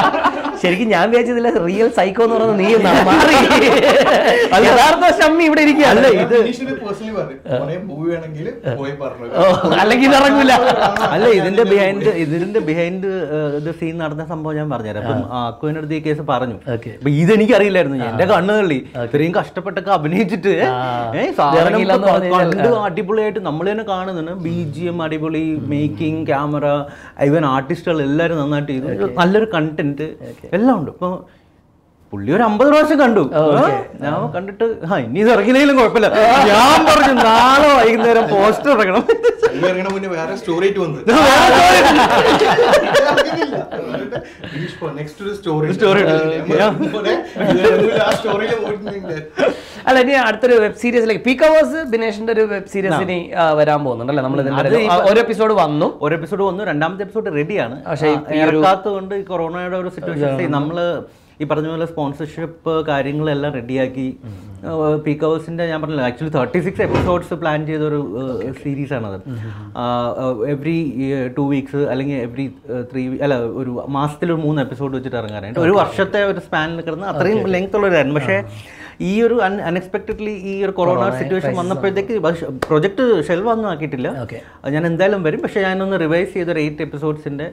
ശരിക്കും ഞാൻ വിചാരിച്ചതില്ല റിയൽ സൈക്കോ എന്ന് പറയുന്നത് നീ എന്നാ. മാറി യഥാർത്ഥ ഷമ്മി ഇവിടെ ഇരിക്കുകയാണ് അല്ല, ഇത് പേഴ്സണലി പറഞ്ഞു മോനെ മൂവി വേണമെങ്കിൽ പോയി പറഞ്ഞു ഓ, അല്ലെങ്കിൽ ഇത് ഇറങ്ങൂല അല്ല ഇതിന്റെ ബിഹൈൻഡ് ഇതിന്റെ ബിഹൈൻഡ് ഇത് സീൻ നടന്ന സംഭവം ഞാൻ പറഞ്ഞുതരാം അപ്പം അക്കുവിന്റെ അടുത്ത് ഈ കേസ് പറഞ്ഞു Okay. അപ്പൊ ഇതെനിക്ക് അറിയില്ലായിരുന്നു എന്റെ കണ്ണുകളി ഇത്രയും കഷ്ടപ്പെട്ടൊക്കെ അഭിനയിച്ചിട്ട് ആ. ഏ സാധനം ഇറങ്ങിയില്ലെന്ന് ഇപ്പൊ പറഞ്ഞു കഴിഞ്ഞാൽ, കണ്ട് അടിപൊളിയായിട്ട് നമ്മൾ തന്നെ കാണുന്നുണ്ട് ബി ജി എം അടിപൊളി മേക്കിംഗ് ക്യാമറ ഇവൻ ആർട്ടിസ്റ്റുകൾ എല്ലാവരും നന്നായിട്ട് ചെയ്തു ഒരു നല്ലൊരു കണ്ടന്റ് എല്ലാം ഉണ്ട് ഇപ്പൊ പുള്ളി ഒരു അമ്പത് പ്രാവശ്യം കണ്ടു ആ, ഞാൻ കണ്ടിട്ട് ആ ഇനി ഇത് ഇറങ്ങിയില്ലെങ്കിലും കുഴപ്പമില്ല ഞാൻ പറഞ്ഞു നാളെ വൈകുന്നേരം പോസ്റ്റർ ഇറങ്ങണം ഇറങ്ങണ മുന്നേ വേറെ സ്റ്റോറി ആയിട്ട് വന്നു നെക്സ്റ്റ് ഒരു സ്റ്റോറി Story ഉണ്ട്. ആ സ്റ്റോറിയിൽ പോയിട്ടുണ്ടെങ്കിൽ അല്ല ഇനി അടുത്തൊരു വെബ് സീരീസിലേക്ക് പീക്ക് അവേഴ്സ് ബിനേഷിന്റെ ഒരു വെബ് സീരീസ് ഇനി ആ, വരാൻ പോകുന്നുണ്ടല്ലേ നമ്മൾ അത് ഈ- ഒരു എപ്പിസോഡ് വന്നു ഒരു എപ്പിസോഡ് വന്നു രണ്ടാമത്തെ എപ്പിസോഡ് റെഡിയാണ് പക്ഷേ ഈ ഒരു- ഇറക്കാത്തതുകൊണ്ട് ഈ കൊറോണയുടെ ഒരു സിറ്റുവേഷൻ നമ്മള് ഈ പറഞ്ഞ പോലെ സ്പോൺസർഷിപ്പ് കാര്യങ്ങളെല്ലാം റെഡിയാക്കി പീക്ക് ഹവേഴ്സിന്റെ ഞാൻ പറഞ്ഞില്ല actually thirty six episodes plan ചെയ്ത ഒരു സീരീസ് ആണത് എവറി ടു വീക്സ് അല്ലെങ്കിൽ എവറി ത്രീ അല്ല ഒരു മാസത്തിൽ ഒരു മൂന്ന് എപ്പിസോഡ് വെച്ചിട്ട് ഇറങ്ങാനായിട്ട് ഒരു വർഷത്തെ ഒരു സ്പാനിൽ കിടന്ന് അത്രയും ലെങ്ത് ഉള്ളവരായിരുന്നു പക്ഷേ ഈ ഒരു അൺഎക്സ്പെക്ടഡ്ലി ഈ ഒരു കൊറോണ സിറ്റുവേഷൻ വന്നപ്പോഴത്തേക്ക് പ്രൊജക്ട് ഷെൽവ് ഒന്നും ആക്കിയിട്ടില്ല Okay. അത് ഞാൻ എന്തായാലും വരും പക്ഷെ ഞാനൊന്ന് റിവൈസ് ചെയ്ത ഒരു എയ്റ്റ് എപ്പിസോഡ്സിന്റെ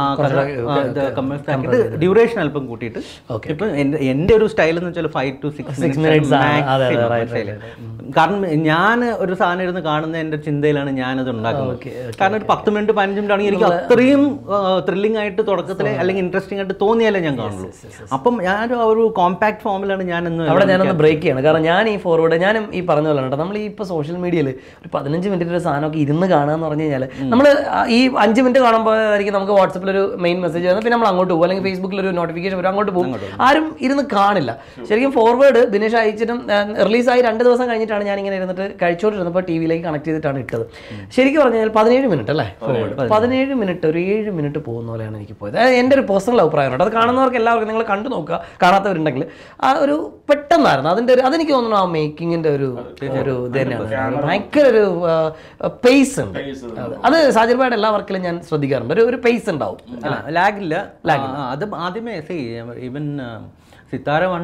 ഡ്യൂറേഷൻ അല്പം കൂട്ടിയിട്ട് ഇപ്പൊ എന്റെ എന്റെ ഒരു സ്റ്റൈൽ എന്ന് വെച്ചാൽ ഫൈവ് ടു സിക്സ് minutes ആണ്. അതെ, അതെ, right, right, കാരണം ഞാൻ ഒരു സാധനം ഇരുന്ന് കാണുന്ന എന്റെ ചിന്തയിലാണ് ഞാനത് ഉണ്ടാക്കുന്നത് Okay, കാരണം ഒരു പത്ത് മിനിറ്റ് പതിനഞ്ച് മിനിറ്റ് ആണെങ്കിൽ എനിക്ക് അത്രയും ത്രില്ലിംഗ് ആയിട്ട് തുടക്കത്തിലെ അല്ലെങ്കിൽ ഇൻട്രസ്റ്റിംഗ് ആയിട്ട് തോന്നിയാലേ ഞാൻ കാണുള്ളൂ അപ്പം ഞാൻ ആ ഒരു കോമ്പാക്ട് ഫോമിലാണ് ഞാൻ ഇന്ന് അവിടെ ഞാനൊന്ന് ബ്രേക്ക് ചെയ്യണം കാരണം ഞാൻ ഈ ഫോർവേഡ് ഞാനും ഈ പറഞ്ഞ പോലെ കേട്ടോ നമ്മൾ ഈ ഇപ്പോൾ സോഷ്യൽ മീഡിയയിൽ ഒരു പതിനഞ്ച് മിനിറ്റ് ഒരു സാധനമൊക്കെ ഇരുന്ന് കാണുക എന്ന് പറഞ്ഞു കഴിഞ്ഞാൽ നമ്മൾ ഈ അഞ്ച് മിനിറ്റ് കാണുമ്പോഴായിരിക്കും നമുക്ക് വാട്സപ്പിൽ ഒരു മെയിൻ മെസ്സേജ് വരുന്നത് പിന്നെ നമ്മൾ അങ്ങോട്ട് പോകും അല്ലെങ്കിൽ ഫേസ്ബുക്കിൽ ഒരു നോട്ടിഫിക്കേഷൻ വരും അങ്ങോട്ട് പോകും ആരും ഇരുന്ന് കാണില്ല ശരിക്കും ഫോർവേഡ് ദിനേശ് അയച്ചിട്ടും റിലീസായി രണ്ട് ദിവസം കഴിഞ്ഞിട്ടാണ് ഞാൻ ഇങ്ങനെ ഇരുന്നിട്ട് കഴിച്ചോണ്ടിരുന്നപ്പോൾ ടി വിയിലേക്ക് കണക്ട് ചെയ്തിട്ടാണ് ഇട്ടത് ശരിക്കും പറഞ്ഞു കഴിഞ്ഞാൽ പതിനേഴ് മിനിറ്റ് അല്ലേ ഫോർവേഡ് പതിനേഴ് മിനിറ്റ് ഒരു ഏഴ് മിനിറ്റ് പോകുന്ന പോലെയാണ് എനിക്ക് പോയത് അത് എൻ്റെ ഒരു പേഴ്സണൽ അഭിപ്രായം കേട്ടോ അത് കാണുന്നവർക്ക് എല്ലാവർക്കും നിങ്ങൾ കണ്ടു നോക്കുക കാണാത്തവരുണ്ടെങ്കിൽ ആ ഒരു പെട്ടെന്നായിരുന്നു അതിൻ്റെ ഒരു അതെനിക്ക് തോന്നുന്നു ആ മേക്കിങ്ങിൻ്റെ ഒരു ഒരു ഇത് തന്നെയാണ് ഭയങ്കര ഒരു പേസ് ഉണ്ട് Pace അത് അത് സാജിർബായുടെ എല്ലാ വർക്കിലും ഞാൻ ശ്രദ്ധിക്കാറുണ്ട് ഒരു ഒരു പേസ് ഉണ്ടാവും ലാഗില്ല അത് ആദ്യമേ സി ഈവൻ സിത്താര വൺ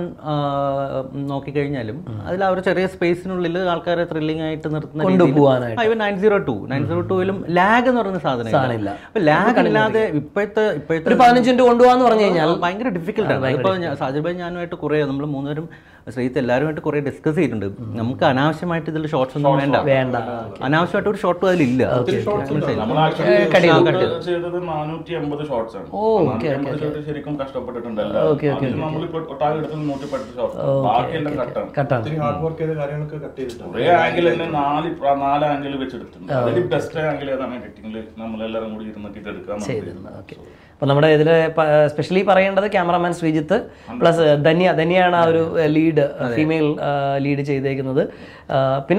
നോക്കിക്കഴിഞ്ഞാലും അതിൽ ആ ഒരു ചെറിയ സ്പേസിനുള്ളിൽ ആൾക്കാരെ ത്രില്ലിംഗ് ആയിട്ട് നിർത്തുന്ന കൊണ്ടുപോകാനായിട്ട്. Even nine zero two nine zero ടൂവിലും ലാഗ് എന്ന് പറയുന്ന സാധനം അപ്പൊ ലാഗ് ഇല്ലാതെ ഇപ്പോഴത്തെ ഇപ്പോഴത്തെ ഒരു പതിനഞ്ച് മിനിറ്റ് കൊണ്ടുപോകാന്ന് പറഞ്ഞു കഴിഞ്ഞാൽ ഭയങ്കര ഡിഫിക്കൽട്ട് ആണ് ഇപ്പോൾ സാജിദ് ഭായി ഞാനുമായിട്ട് കുറേ നമ്മൾ മൂന്നുപേരും ശ്രീത്ത് എല്ലാവരുമായിട്ട് കുറേ ഡിസ്കസ് ചെയ്തിട്ടുണ്ട് നമുക്ക് അനാവശ്യമായിട്ട് ഇതിൽ ഷോർട്സ് ഒന്നും വേണ്ട വേണ്ട അനാവശ്യമായിട്ട് ഒരു ഷോട്ടും അതിലില്ല നമ്മൾ ആക്ച്വലി ചെയ്തത് നാനൂറ്റി എൺപത് ഷോർട്സ് ആണ് നാനൂറ്റി എൺപത് ഷോട്ട് ശരിക്കും കഷ്ടപ്പെട്ടിട്ടുണ്ട് എല്ലാവരും നമ്മളിപ്പോ ഒട്ടാകെ എടുത്തത് നൂറ്റി പത്ത് ഷോർട്സ് ബാക്കിയെല്ലാം കട്ടാണ് കട്ടാണ് ഒത്തിരി ഹാർഡ് വർക്ക് ചെയ്ത കാര്യങ്ങളൊക്കെ കട്ട് ചെയ്തിട്ടുണ്ട് ഒരേ ആംഗിൾ തന്നെ നാല് പ്ര- നാല് ആംഗിൾ വെച്ചെടുത്തിട്ടുണ്ട് അതിൽ ബെസ്റ്റ് ആംഗിൾ ഏതാണ് എഡിറ്റിംഗിൽ നമ്മളെല്ലാരും കൂടി ഇരുന്നിട്ട് ഇത് എടുക്കാൻ ഓക്കെ അപ്പോൾ നമ്മുടെ ഇതിൽ സ്പെഷ്യലി പറയേണ്ടത് ക്യാമറാമാൻ ശ്രീജിത്ത് പ്ലസ് ധന്യ ധന്യയാണ് ആ ഒരു ലീഡ് ഫീമെയിൽ ലീഡ് ചെയ്തേക്കുന്നത് ആ, പിന്നെ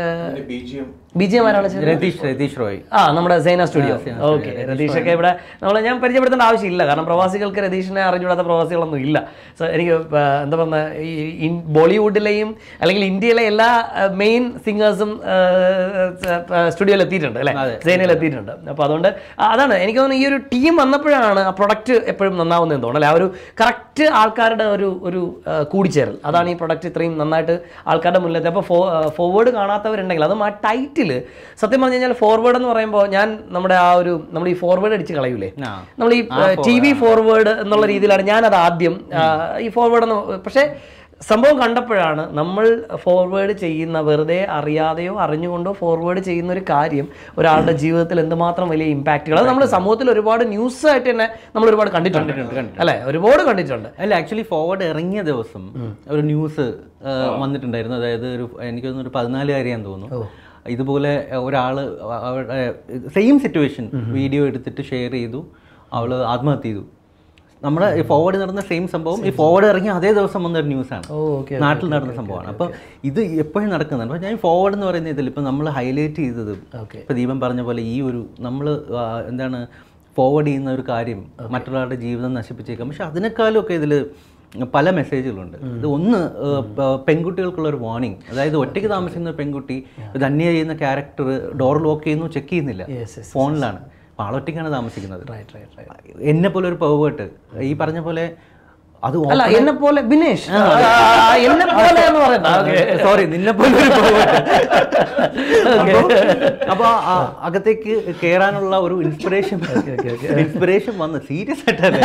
B G M B G M ആരാണ് ചെയ്തത്? രതീഷ് രതീഷ് റോയ് ആ നമ്മുടെ സൈന സ്റ്റുഡിയോ ഓക്കെ രതീഷൊക്കെ ഇവിടെ നമ്മൾ ഞാൻ പരിചയപ്പെടുത്തേണ്ട ആവശ്യമില്ല കാരണം പ്രവാസികൾക്ക് രതീഷിനെ അറിഞ്ഞുകൂടാത്ത പ്രവാസികളൊന്നും ഇല്ല സോ എനിക്ക് ആ, എന്താ പറയുക ഈ ഇൻ- ബോളിവുഡിലെയും അല്ലെങ്കിൽ ഇന്ത്യയിലെ എല്ലാ മെയിൻ സിംഗേഴ്സും സ്റ്റുഡിയോയിൽ എത്തിയിട്ടുണ്ട് അല്ലേ സൈനയിൽ എത്തിയിട്ടുണ്ട് അപ്പോൾ അതുകൊണ്ട് ആ, അതാണ് എനിക്ക് തോന്നുന്നു ഈ ഒരു ടീം വന്നപ്പോഴാണ് ആ പ്രൊഡക്റ്റ് എപ്പോഴും നന്നാവുന്നതെന്ന് തോന്നുന്നു അല്ലേ ആ ഒരു കറക്റ്റ് ആൾക്കാരുടെ ഒരു ഒരു ആ, കൂടിച്ചേരൽ അതാണ് ഈ പ്രൊഡക്റ്റ് ഇത്രയും നന്നായിട്ട് ആൾക്കാരുടെ മുന്നിലെത്തി അപ്പോൾ ഫോ ഫോർവേഡ് കാണാത്തവരുണ്ടെങ്കിൽ അതും ആ ടൈറ്റിൽ സത്യം പറഞ്ഞു കഴിഞ്ഞാൽ ഫോർവേഡ് എന്ന് പറയുമ്പോൾ ഞാൻ നമ്മുടെ ആ ഒരു നമ്മൾ ഈ ഫോർവേഡ് അടിച്ച് കളയൂലേ ആ. നമ്മൾ ഈ ടി വി ഫോർവേഡ് എന്നുള്ള രീതിയിലാണ് ഞാനത് ആദ്യം ആ, ഈ ഫോർവേഡ് എന്ന് പക്ഷേ സംഭവം കണ്ടപ്പോഴാണ് നമ്മൾ ഫോർവേഡ് ചെയ്യുന്ന വെറുതെ അറിയാതെയോ അറിഞ്ഞുകൊണ്ടോ ഫോർവേഡ് ചെയ്യുന്ന ഒരു കാര്യം ഒരാളുടെ ജീവിതത്തിൽ എന്തുമാത്രം വലിയ ഇമ്പാക്റ്റുകൾ അത് നമ്മൾ സമൂഹത്തിൽ ഒരുപാട് ന്യൂസ് ആയിട്ട് തന്നെ നമ്മൾ ഒരുപാട് കണ്ടിട്ടുണ്ട് അല്ലേ ഒരുപാട് കണ്ടിട്ടുണ്ട് അല്ല ആക്ച്വലി ഫോർവേഡ് ഇറങ്ങിയ ദിവസം ഒരു ന്യൂസ് വന്നിട്ടുണ്ടായിരുന്നു അതായത് ഒരു എനിക്ക് തോന്നുന്നു ഒരു പതിനാലുകാരിയാന്ന് തോന്നുന്നു ഇതുപോലെ ഒരാൾ അവരുടെ സെയിം സിറ്റുവേഷൻ വീഡിയോ എടുത്തിട്ട് ഷെയർ ചെയ്തു അവള് ആത്മഹത്യ ചെയ്തു നമ്മുടെ ഈ ഫോർവേഡ് നടന്ന സെയിം സംഭവം ഈ ഫോർവേഡ് ഇറങ്ങിയ അതേ ദിവസം വന്നൊരു ന്യൂസാണ് ഓ ഓക്കെ നാട്ടിൽ നടന്ന സംഭവമാണ് അപ്പം ഇത് എപ്പോഴും നടക്കുന്നുണ്ട് അപ്പോൾ ഞാൻ ഫോർവേഡ് എന്ന് പറയുന്ന ഇതിൽ ഇപ്പം നമ്മൾ ഹൈലൈറ്റ് ചെയ്തത് Okay. ഇപ്പം ദീപം പറഞ്ഞ പോലെ ഈ ഒരു നമ്മൾ എന്താണ് ഫോർവേഡ് ചെയ്യുന്ന ഒരു കാര്യം മറ്റൊരാളുടെ ജീവിതം നശിപ്പിച്ചേക്കാം പക്ഷെ അതിനേക്കാളും ഒക്കെ ഇതിൽ പല മെസ്സേജുകളുണ്ട് ഇത് ഒന്ന് ഏഹ്, പ- പെൺകുട്ടികൾക്കുള്ള ഒരു വാർണിംഗ് അതായത് ഒറ്റയ്ക്ക് താമസിക്കുന്ന പെൺകുട്ടി ധന്യ ചെയ്യുന്ന ക്യാരക്ടർ ഡോർ ലോക്ക് ചെയ്യുന്നു ചെക്ക് ചെയ്യുന്നില്ല Yes, yes, ഫോണിലാണ് ആളൊറ്റയ്ക്കാണ് താമസിക്കുന്നത് റൈറ്റ് റൈറ്റ് റൈറ്റ് എന്നെ പോലെ ഒരു പെർവേർട്ട് ഈ പറഞ്ഞ അപ്പൊ അത് അല്ല എന്നെ പോലെ ബിനേഷ് ആ, എന്നെ പോലെ എന്ന് പറയണ്ട ഓക്കെ സോറി നിന്നെ പോലെ ഒരു pervert. അപ്പൊ- അപ്പൊ ആ അകത്തേക്ക് കേറാനുള്ള ഒരു ഇൻസ്പിറേഷൻ ഇൻസ്പിറേഷൻ വന്ന് സീരിയസ് ആയിട്ടല്ല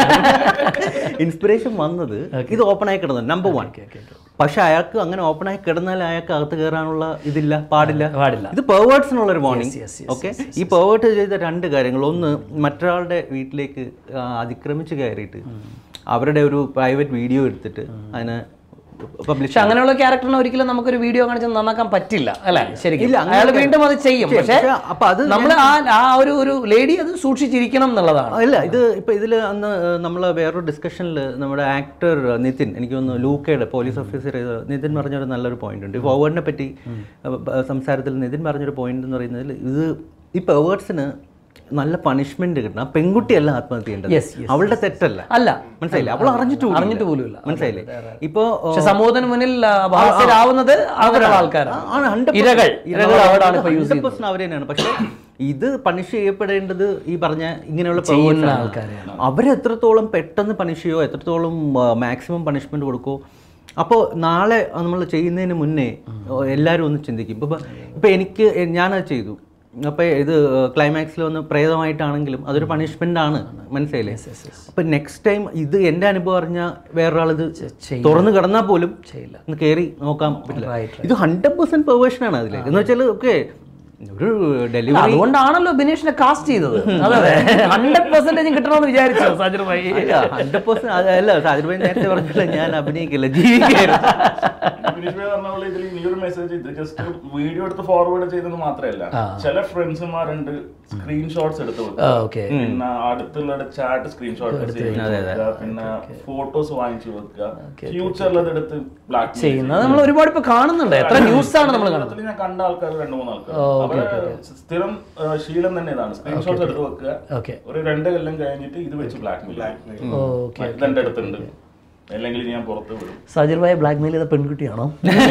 ഇൻസ്പിറേഷൻ വന്നത് ഇത് ഓപ്പൺ ആയി കിടന്നു നമ്പർ വൺ പക്ഷെ അയാൾക്ക് അങ്ങനെ ഓപ്പൺ ആയി കിടന്നാൽ അയാൾക്ക് അകത്ത് കയറാനുള്ള ഇതില്ല പാടില്ല പാടില്ല. ഇത് പെർവേർട്സിനുള്ള ഒരു വാർണിംഗ് yes, yes, ഓക്കെ ഈ പെർവേർട്ട് ചെയ്ത രണ്ട് കാര്യങ്ങൾ ഒന്ന് മറ്റൊരാളുടെ വീട്ടിലേക്ക് ആ, അതിക്രമിച്ച് കയറിയിട്ട് അവരുടെ ഒരു പ്രൈവറ്റ് വീഡിയോ എടുത്തിട്ട് അതിനെ പബ്ലിഷ് പക്ഷെ അങ്ങനെയുള്ള ക്യാരക്ടറിനെ ഒരിക്കലും നമുക്കൊരു വീഡിയോ കാണിച്ച് നന്നാക്കാൻ പറ്റില്ല അല്ലെ ശരിക്കും ഇല്ല, അങ്ങനെ അയാൾ വീണ്ടും അത് ചെയ്യും ചെയ്യും. പക്ഷെ പക്ഷെ അപ്പൊ അത് നമ്മൾ ആ ആ ഒരു ഒരു ലേഡി അത് സൂക്ഷിച്ചിരിക്കണം എന്നുള്ളതാണ് ഇല്ല ഇത് ഇപ്പൊ ഇതിൽ അന്ന് നമ്മൾ വേറൊരു ഡിസ്കഷനിൽ നമ്മുടെ ആക്ടർ നിതിൻ എനിക്ക് തോന്നുന്നു ലൂക്കയുടെ പോലീസ് ഓഫീസർ ചെയ്ത നിതിൻ പറഞ്ഞൊരു നല്ലൊരു പോയിന്റ് ഉണ്ട് ഈ ഫോർവേഡിനെ പറ്റി അഹ് ബ- സംസാരത്തിൽ നിതിൻ പറഞ്ഞൊരു പോയിന്റ് എന്ന് പറയുന്നതിൽ ഇത് ഈ പെവേർഡ്സിന് നല്ല പണിഷ്മെന്റ് കിട്ടണം ആ പെൺകുട്ടിയല്ല ആത്മഹത്യ ചെയ്യേണ്ടത് Yes, yes, അവളുടെ തെറ്റല്ല അല്ല മനസ്സിലായില്ലേ അവൾ അറിഞ്ഞിട്ട് പോലും അറിഞ്ഞിട്ട് ഇല്ല. പോലുമില്ല. മനസ്സിലായില്ലേ ഇപ്പോ പക്ഷെ സമൂഹത്തിന് മുന്നിൽ ആ, ബാധ്യരാവുന്നത് അങ്ങനെയുള്ള ആൾക്കാരാണ് ആണ് 100% ഇരകൾ ഇരകൾ എന്നുള്ള word-ആണ് ഇപ്പൊ use 100% അവർ തന്നെയാണ് പക്ഷേ ഇത് പണിഷ് ചെയ്യപ്പെടേണ്ടത് ഈ പറഞ്ഞ ഇങ്ങനെയുള്ള ചെയ്യുന്ന perverts ആണ്. ആൾക്കാരെയാണ്. അവരെ എത്രത്തോളം പെട്ടെന്ന് പണിഷ് ചെയ്യോ എത്രത്തോളം മാക്സിമം പണിഷ്മെന്റ് കൊടുക്കോ അപ്പോൾ നാളെ നമ്മൾ ചെയ്യുന്നതിന് മുന്നേ എല്ലാവരും ഒന്ന് ചിന്തിക്കും ഇപ്പൊ ഇപ്പൊ എനിക്ക് എ- ഞാനത് ചെയ്തു അപ്പോൾ ഇത് ക്ലൈമാക്സിൽ വന്ന് പ്രേതമായിട്ടാണെങ്കിലും അതൊരു പണിഷ്മെന്റ് ആണ് മനസ്സിലായില്ലേ അപ്പൊ നെക്സ്റ്റ് ടൈം ഇത് എൻ്റെ അനുഭവം അറിഞ്ഞാൽ വേറൊരാളിത് തുറന്നു കിടന്നാൽ പോലും ചെയ്യില്ല. ഒന്ന് കയറി നോക്കാൻ പറ്റില്ല Right, ഇത് ഹൺഡ്രഡ് പെർസെന്റ് പെർവേഷൻ ആണ് അതിൽ എന്ന് വെച്ചാൽ ഓക്കെ ഒരു ഡെലിവറി അതുകൊണ്ടാണല്ലോ ബിനേഷിനെ കാസ്റ്റ് ചെയ്തത് അതെ അതെ ഹൺഡ്രഡ് പെർസെന്റേജ് കിട്ടണമെന്ന് വിചാരിച്ചു സാജിർ ഭായി ഹൺഡ്രഡ് പെർസെന്റ് അതല്ല സാജിർ ഭായി നേരത്തെ പറഞ്ഞില്ല ഞാൻ അഭിനയിക്കില്ല ജീവിക്കായിരുന്നു ഫിനിഷ് ഭായ് പറഞ്ഞ പോലെ ഇതിൽ ഈ ഒരു മെസ്സേജ് ഇത് ജസ്റ്റ് വീഡിയോ എടുത്ത് ഫോർവേഡ് ചെയ്തത് മാത്രമല്ല ചില ഫ്രണ്ട്സുമാരുണ്ട് സ്ക്രീൻഷോട്ട്സ് എടുത്ത് വെക്കുക ഓക്കെ പിന്നെ അടുത്തുള്ള ചാറ്റ് സ്ക്രീൻഷോട്ട് വെക്കുക പിന്നെ ഫോട്ടോസ് വാങ്ങിച്ചു വെക്കുക ഫ്യൂച്ചറിൽ അത് എടുത്ത് ബ്ലാക്ക് ചെയ്യുന്നത് നമ്മൾ ഒരുപാട് ഇപ്പൊ കാണുന്നുണ്ട് എത്ര ന്യൂസ് ആണ് നമ്മൾ കാണുന്നത് ഞാൻ കണ്ട ആൾക്കാർ രണ്ട് മൂന്ന് ആൾക്കാർ അവരെ സ്ഥിരം ആ, ശീലം തന്നെ ഇതാണ് സ്ക്രീൻഷോട്ട്സ് എടുത്ത് വെക്കുക ഓക്കെ ഒരു രണ്ട് കൊല്ലം കഴിഞ്ഞിട്ട് ഇത് വെച്ച് ബ്ലാക്ക് മെയിൽ ഓക്കെ ഇതെന്റെ അടുത്തുണ്ട് അല്ലെങ്കിൽ ഞാൻ പുറത്ത് വിടും സാജിർ ഭായി ബ്ലാക്ക് മെയിൽ ചെയ്ത പെൺകുട്ടിയാണോ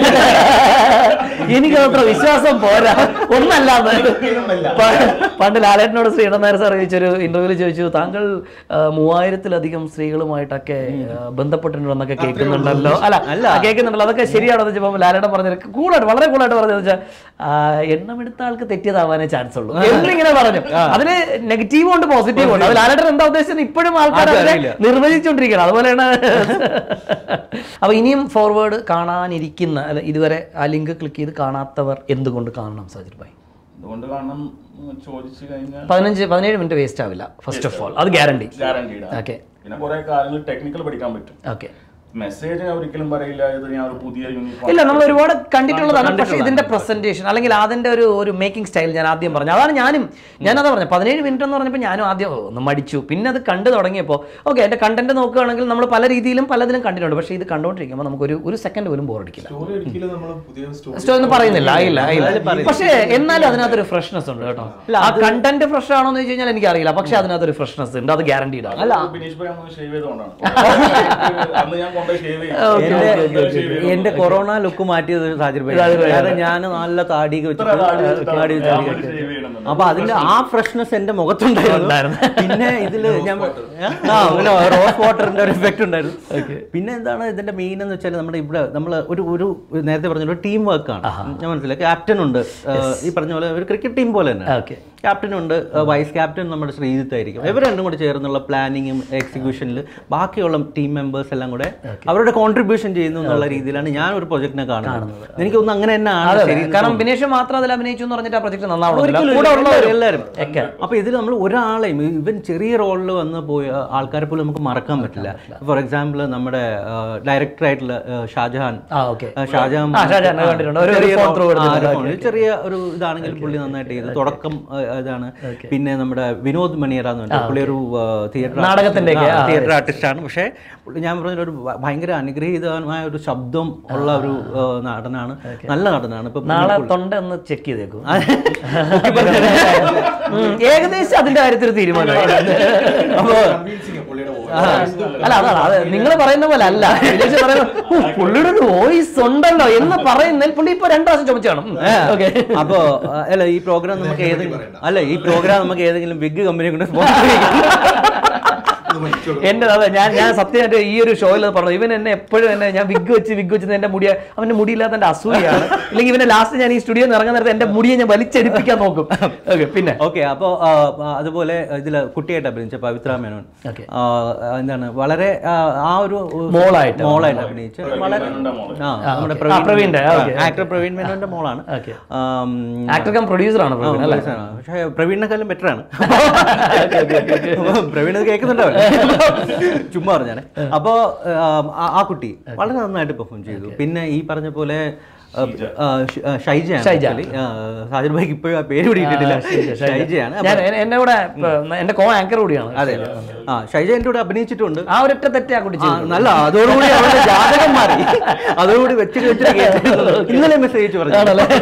എനിക്കത്ര വിശ്വാസം പോരാ ഒന്നല്ലാതെ പ- പണ്ട് ലാലേട്ടനോട് ശ്രീധരൻ നായർ സാർ ചോദിച്ചൊരു ഇന്റർവ്യൂവിൽ ചോദിച്ചു താങ്കൾ ആ, മൂവായിരത്തിലധികം സ്ത്രീകളുമായിട്ടൊക്കെ ആ, ബന്ധപ്പെട്ടിട്ടുണ്ടെന്നൊക്കെ കേൾക്കുന്നുണ്ടല്ലോ അല്ല അല്ല കേൾക്കുന്നുണ്ടല്ലോ അതൊക്കെ ശരിയാണോ എന്ന് വെച്ചപ്പോൾ ലാലേട്ടൻ പറഞ്ഞത് കൂളായിട്ട് വളരെ കൂളായിട്ട് പറഞ്ഞത് വെച്ചാൽ എണ്ണമെടുത്ത ആൾക്ക് തെറ്റിയതാവാനേ ചാൻസ് ഉള്ളൂ എന്നിങ്ങനെ പറഞ്ഞു അതിന് നെഗറ്റീവും ഉണ്ട് പോസിറ്റീവും ഉണ്ട് അത് ലാലേട്ടൻ എന്താ ഉദ്ദേശിച്ചത് ഇപ്പോഴും ആൾക്കാർ അതിനെ നിർവചിച്ചുകൊണ്ടിരിക്കണം അതുപോലെയാണ് അപ്പൊ ഇനിയും ഫോർവേഡ് കാണാനിരിക്കുന്ന അല്ല ഇതുവരെ ആ ലിങ്ക് ക്ലിക്ക് ചെയ്ത് കാണാത്തവർ എന്തുകൊണ്ട് കാണണം സാജിർ ഭായി അതുകൊണ്ട് കാരണം ഉം, ചോദിച്ചു കഴിഞ്ഞാൽ പതിനഞ്ച് പതിനേഴ് മിനിറ്റ് വേസ്റ്റ് ആവില്ല ഫസ്റ്റ് ഓഫ് ഓൾ അത് ഗ്യാരണ്ടി ഗ്യാരണ്ടീഡ് ഓക്കെ പിന്നെ കുറെ കാര്യങ്ങൾ ടെക്നിക്കൽ പഠിക്കാൻ പറ്റും ഓക്കെ മെസ്സേജ് ഞാൻ ഒരിക്കലും പറയില്ല ഇത് ഞാൻ ഒരു പുതിയ യൂണിഫോം ഇല്ല നമ്മൾ ഒരുപാട് കണ്ടിട്ടുള്ളതാണ് പക്ഷേ ഇതിന്റെ പ്രസന്റേഷൻ അല്ലെങ്കിൽ അതിന്റെ ഒരു ഒരു മേക്കിംഗ് സ്റ്റൈൽ ഞാൻ ആദ്യം പറഞ്ഞു അതാണ് ഞാനും ഞാനതാ പറഞ്ഞു പതിനേഴ് മിനിറ്റ് എന്ന് പറഞ്ഞപ്പോൾ ഞാനും ആദ്യം ഓ, ഒന്ന് മടിച്ചു പിന്നെ അത് കണ്ടു തുടങ്ങിയപ്പോൾ ഓക്കെ എന്റെ കണ്ടന്റ് നോക്കുകയാണെങ്കിൽ നമ്മൾ പല രീതിയിലും പലതിലും കണ്ടിട്ടുണ്ട് പക്ഷേ ഇത് കണ്ടുകൊണ്ടിരിക്കുമ്പോൾ നമുക്ക് ഒരു ഒരു സെക്കൻഡ് പോലും ബോറടിക്കില്ല സ്റ്റോറി ഒരിക്കലും നമ്മൾ പുതിയ സ്റ്റോറി സ്റ്റോറി ഒന്നും പറയുന്നില്ല ഇല്ല ഇല്ല പക്ഷേ എന്നാലും അതിനകത്തൊരു ഫ്രഷ്നെസ് ഉണ്ട് കേട്ടോ ആ കണ്ടന്റ് ഫ്രഷ് ആണോ എന്ന് ചോദിച്ചു കഴിഞ്ഞാൽ എനിക്കറിയില്ല പക്ഷേ അതിനകത്തൊരു ഫ്രഷ്നെസ് ഉണ്ട് അത് ഗ്യാരണ്ടീഡ് ആണ് അല്ല ബിനീഷ് ഭായി അന്ന് ഷേവ് ചെയ്തുകൊണ്ടാണ് അന്ന് ഞാൻ കൊണ്ടുപോയി ഷേവ് എന്റെ ചെയ്തു എന്റെ കൊറോണ ലുക്ക് മാറ്റിയത് സാജിർ ഭായി കാരണം ഞാൻ നല്ല താടിയൊക്കെ ഇത്ര താടി വെച്ചിട്ട് വെച്ചിട്ടാണ് താടി ഞാൻ വെച്ചിട്ട് പോയി shave ചെയ്യണമെന്നുണ്ട്. അപ്പൊ അതിന്റെ ആ ഫ്രഷ്നെസ് എന്റെ മുഖത്തുണ്ടായിരുന്നു പിന്നെ ഇതില് ഞാൻ ആ അങ്ങനെ റോസ് വാട്ടറിന്റെ ഒരു എഫക്ട് ഉണ്ടായിരുന്നു പിന്നെ എന്താണ് ഇതിന്റെ മെയിൻ എന്ന് വെച്ചാൽ നമ്മുടെ ഇവിടെ നമ്മൾ ഒരു ഒരു നേരത്തെ പറഞ്ഞ ഒരു ടീം വർക്കാണ് ഞാൻ മനസ്സിലായി ക്യാപ്റ്റൻ ഉണ്ട് ഏഹ്, ഈ പറഞ്ഞ പോലെ ഒരു ക്രിക്കറ്റ് ടീം പോലെ തന്നെ ഓക്കെ ക്യാപ്റ്റൻ ഉണ്ട് വൈസ് ക്യാപ്റ്റൻ നമ്മുടെ ശ്രീജിത്ത് ആയിരിക്കും ഇവർ രണ്ടും കൂടെ ചേർന്നുള്ള പ്ലാനിങ്ങും എക്സിക്യൂഷനിൽ ബാക്കിയുള്ള ടീം മെമ്പേഴ്സ് എല്ലാം കൂടെ അവരുടെ കോൺട്രിബ്യൂഷൻ ചെയ്യുന്നു എന്നുള്ള രീതിയിലാണ് ഞാൻ ഒരു പ്രൊജക്ടിനെ കാണുന്നത് എനിക്ക് തോന്നുന്നു അങ്ങനെ തന്നെയാണ് അതെ ശരി കാരണം ബിനേഷ് മാത്രം അതിൽ അഭിനയിച്ചു എന്ന് പറഞ്ഞിട്ട് ആ പ്രൊജക്ട് നന്നാവണമെന്നില്ല ഒരിക്കലും കൂടെ ഇല്ല. ഉള്ളവരും എല്ലാവരും ഒക്കെ അപ്പൊ ഇതിൽ നമ്മൾ ഒരാളെയും ഇവൻ ചെറിയ റോളിൽ വന്ന് പോയ ആൾക്കാരെ പോലും നമുക്ക് മറക്കാൻ പറ്റില്ല ഫോർ എക്സാമ്പിൾ നമ്മുടെ ഡയറക്ടർ ആയിട്ടുള്ള ആ, ഷാജഹാൻ ആ ഓക്കെ ആ, ഷാജഹാൻ ആ, ഷാജഹാൻ അത് കണ്ടിട്ടുണ്ട്. ഒരു- ഒരു ചെറിയ phone through ആ, എടുത്തിട്ടുണ്ട്. ഒരു phone. ഒരു ചെറിയ ഒരു ഇതാണെങ്കിലും പുള്ളി നന്നായിട്ട് ചെയ്തു തുടക്കം ആ, ഇതാണ് പിന്നെ നമ്മുടെ വിനോദ് മണിയറ എന്ന് പറഞ്ഞാൽ പുള്ളി ഒരു തിയേറ്റർ നാടകത്തിന്റെയൊക്കെ, ആ, തിയേറ്റർ ആർട്ടിസ്റ്റ് ആണ് പക്ഷേ പുള്ളി ഞാൻ പറഞ്ഞ ഒരു ഭ- ഭയങ്കര അനുഗ്രഹീതമായ ഒരു ശബ്ദം ഉള്ള ഒരു ആ, നടനാണ് നല്ല നടനാണ് ഇപ്പൊ നാളെ തൊണ്ട ഒന്ന് ചെക്ക് ചെയ്തേക്കും ഉം, ഏകദേശം അതിന്റെ കാര്യത്തിൽ തീരുമാനമായി കൺവീൻസിങ് പുള്ളിയുടെ അല്ല അതാണ് അത് നിങ്ങൾ പറയുന്ന പോലെ അല്ല വിനീഷ് പറയുന്നത് "ഓ, പുള്ളിയുടെ ഒരു വോയിസ് ഉണ്ടല്ലോ എന്ന് പറയുന്നതിൽ പുള്ളി ഇപ്പൊ രണ്ടു പ്രാവശ്യം ചുമച്ചു കാണും ഓക്കെ അപ്പോ ആ, അല്ല ഈ പ്രോഗ്രാം നമുക്ക് ഏതെങ്കിലും അല്ല ഈ പ്രോഗ്രാം നമുക്ക് ഏതെങ്കിലും ബിഗ് കമ്പനി കൊണ്ട് സ്പോൺസർ ചെയ്യാം ഇത് മരിച്ചു എന്റെ അതെ ഞാൻ ഞാൻ സത്യമായിട്ട് ഈ ഒരു ഷോയിൽ പറഞ്ഞു ഇവൻ എന്നെ എപ്പോഴും എന്നെ ഞാൻ വിഗ് വെച്ച് വിഗ് വെച്ച് എന്റെ മുടിയെ അവന്റെ മുടിയില്ലാത്ത എന്റെ അസൂയാണ് ഇല്ലെങ്കിൽ ഇവനെ ലാസ്റ്റ് ഞാൻ ഈ സ്റ്റുഡിയോ ഇറങ്ങുന്ന നേരത്തെ എന്റെ മുടിയെ ഞാൻ വലിച്ചെടുപ്പിക്കാൻ നോക്കും ഓക്കെ പിന്നെ ഓക്കെ അപ്പോൾ അതുപോലെ ഇതിൽ കുട്ടിയായിട്ട് അഭിനയിച്ച പവിത്ര മേനോൻ Okay. ആ, എന്താണ് വളരെ ആ, ആ ഒരു മോളായിട്ട്. മോളായിട്ട് അഭിനയിച്ച് വളരെ മേനോന്റെ മോള്. ആ നമ്മുടെ okay. ആ, പ്രവീണിന്റെ, okay, ആക്ടർ പ്രവീൺ മേനോന്റെ മോളാണ് Okay. Um, actor cum producer ആണ് പ്രവീൺ അല്ലേ ആണ്. പക്ഷേ പ്രവീണിനെക്കാളും ബെറ്റർ ആണ് പ്രവീൺ ഇത് കേൾക്കുന്നുണ്ടോ ചുമ്മാ പറഞ്ഞാണ് അപ്പോ ആം, ആ- ആ കുട്ടി വളരെ നന്നായിട്ട് പെർഫോം ചെയ്തു പിന്നെ ഈ പറഞ്ഞ പോലെ ആ, ആ, ഷ- ആ, ഷൈജയാണ് ഷൈജ. actually. ആ, സാജിർ ഭായിക്ക് ഇപ്പോഴും ആ പേര് പിടിയിട്ടിട്ടില്ല ഷൈജയാണ് ഞാൻ എ- എന്നെ കൂടെ ഇപ്പൊ എന്റെ കോ ആങ്കർ കൂടിയാണ് അതെ ആ ഷൈജ എൻ്റെ കൂടെ അഭിനയിച്ചിട്ടുണ്ട് ആ ഒരൊറ്റ തെറ്റേ ആ കുട്ടി ആ, ചെയ്തു നല്ല അതോടുകൂടി അവരുടെ ജാതകം മാറി അതോടുകൂടി വെച്ചിട്ട് വെച്ചിട്ട് കേട്ടിരുന്നു. ഇന്നലെ മെസ്സേജ് പറഞ്ഞു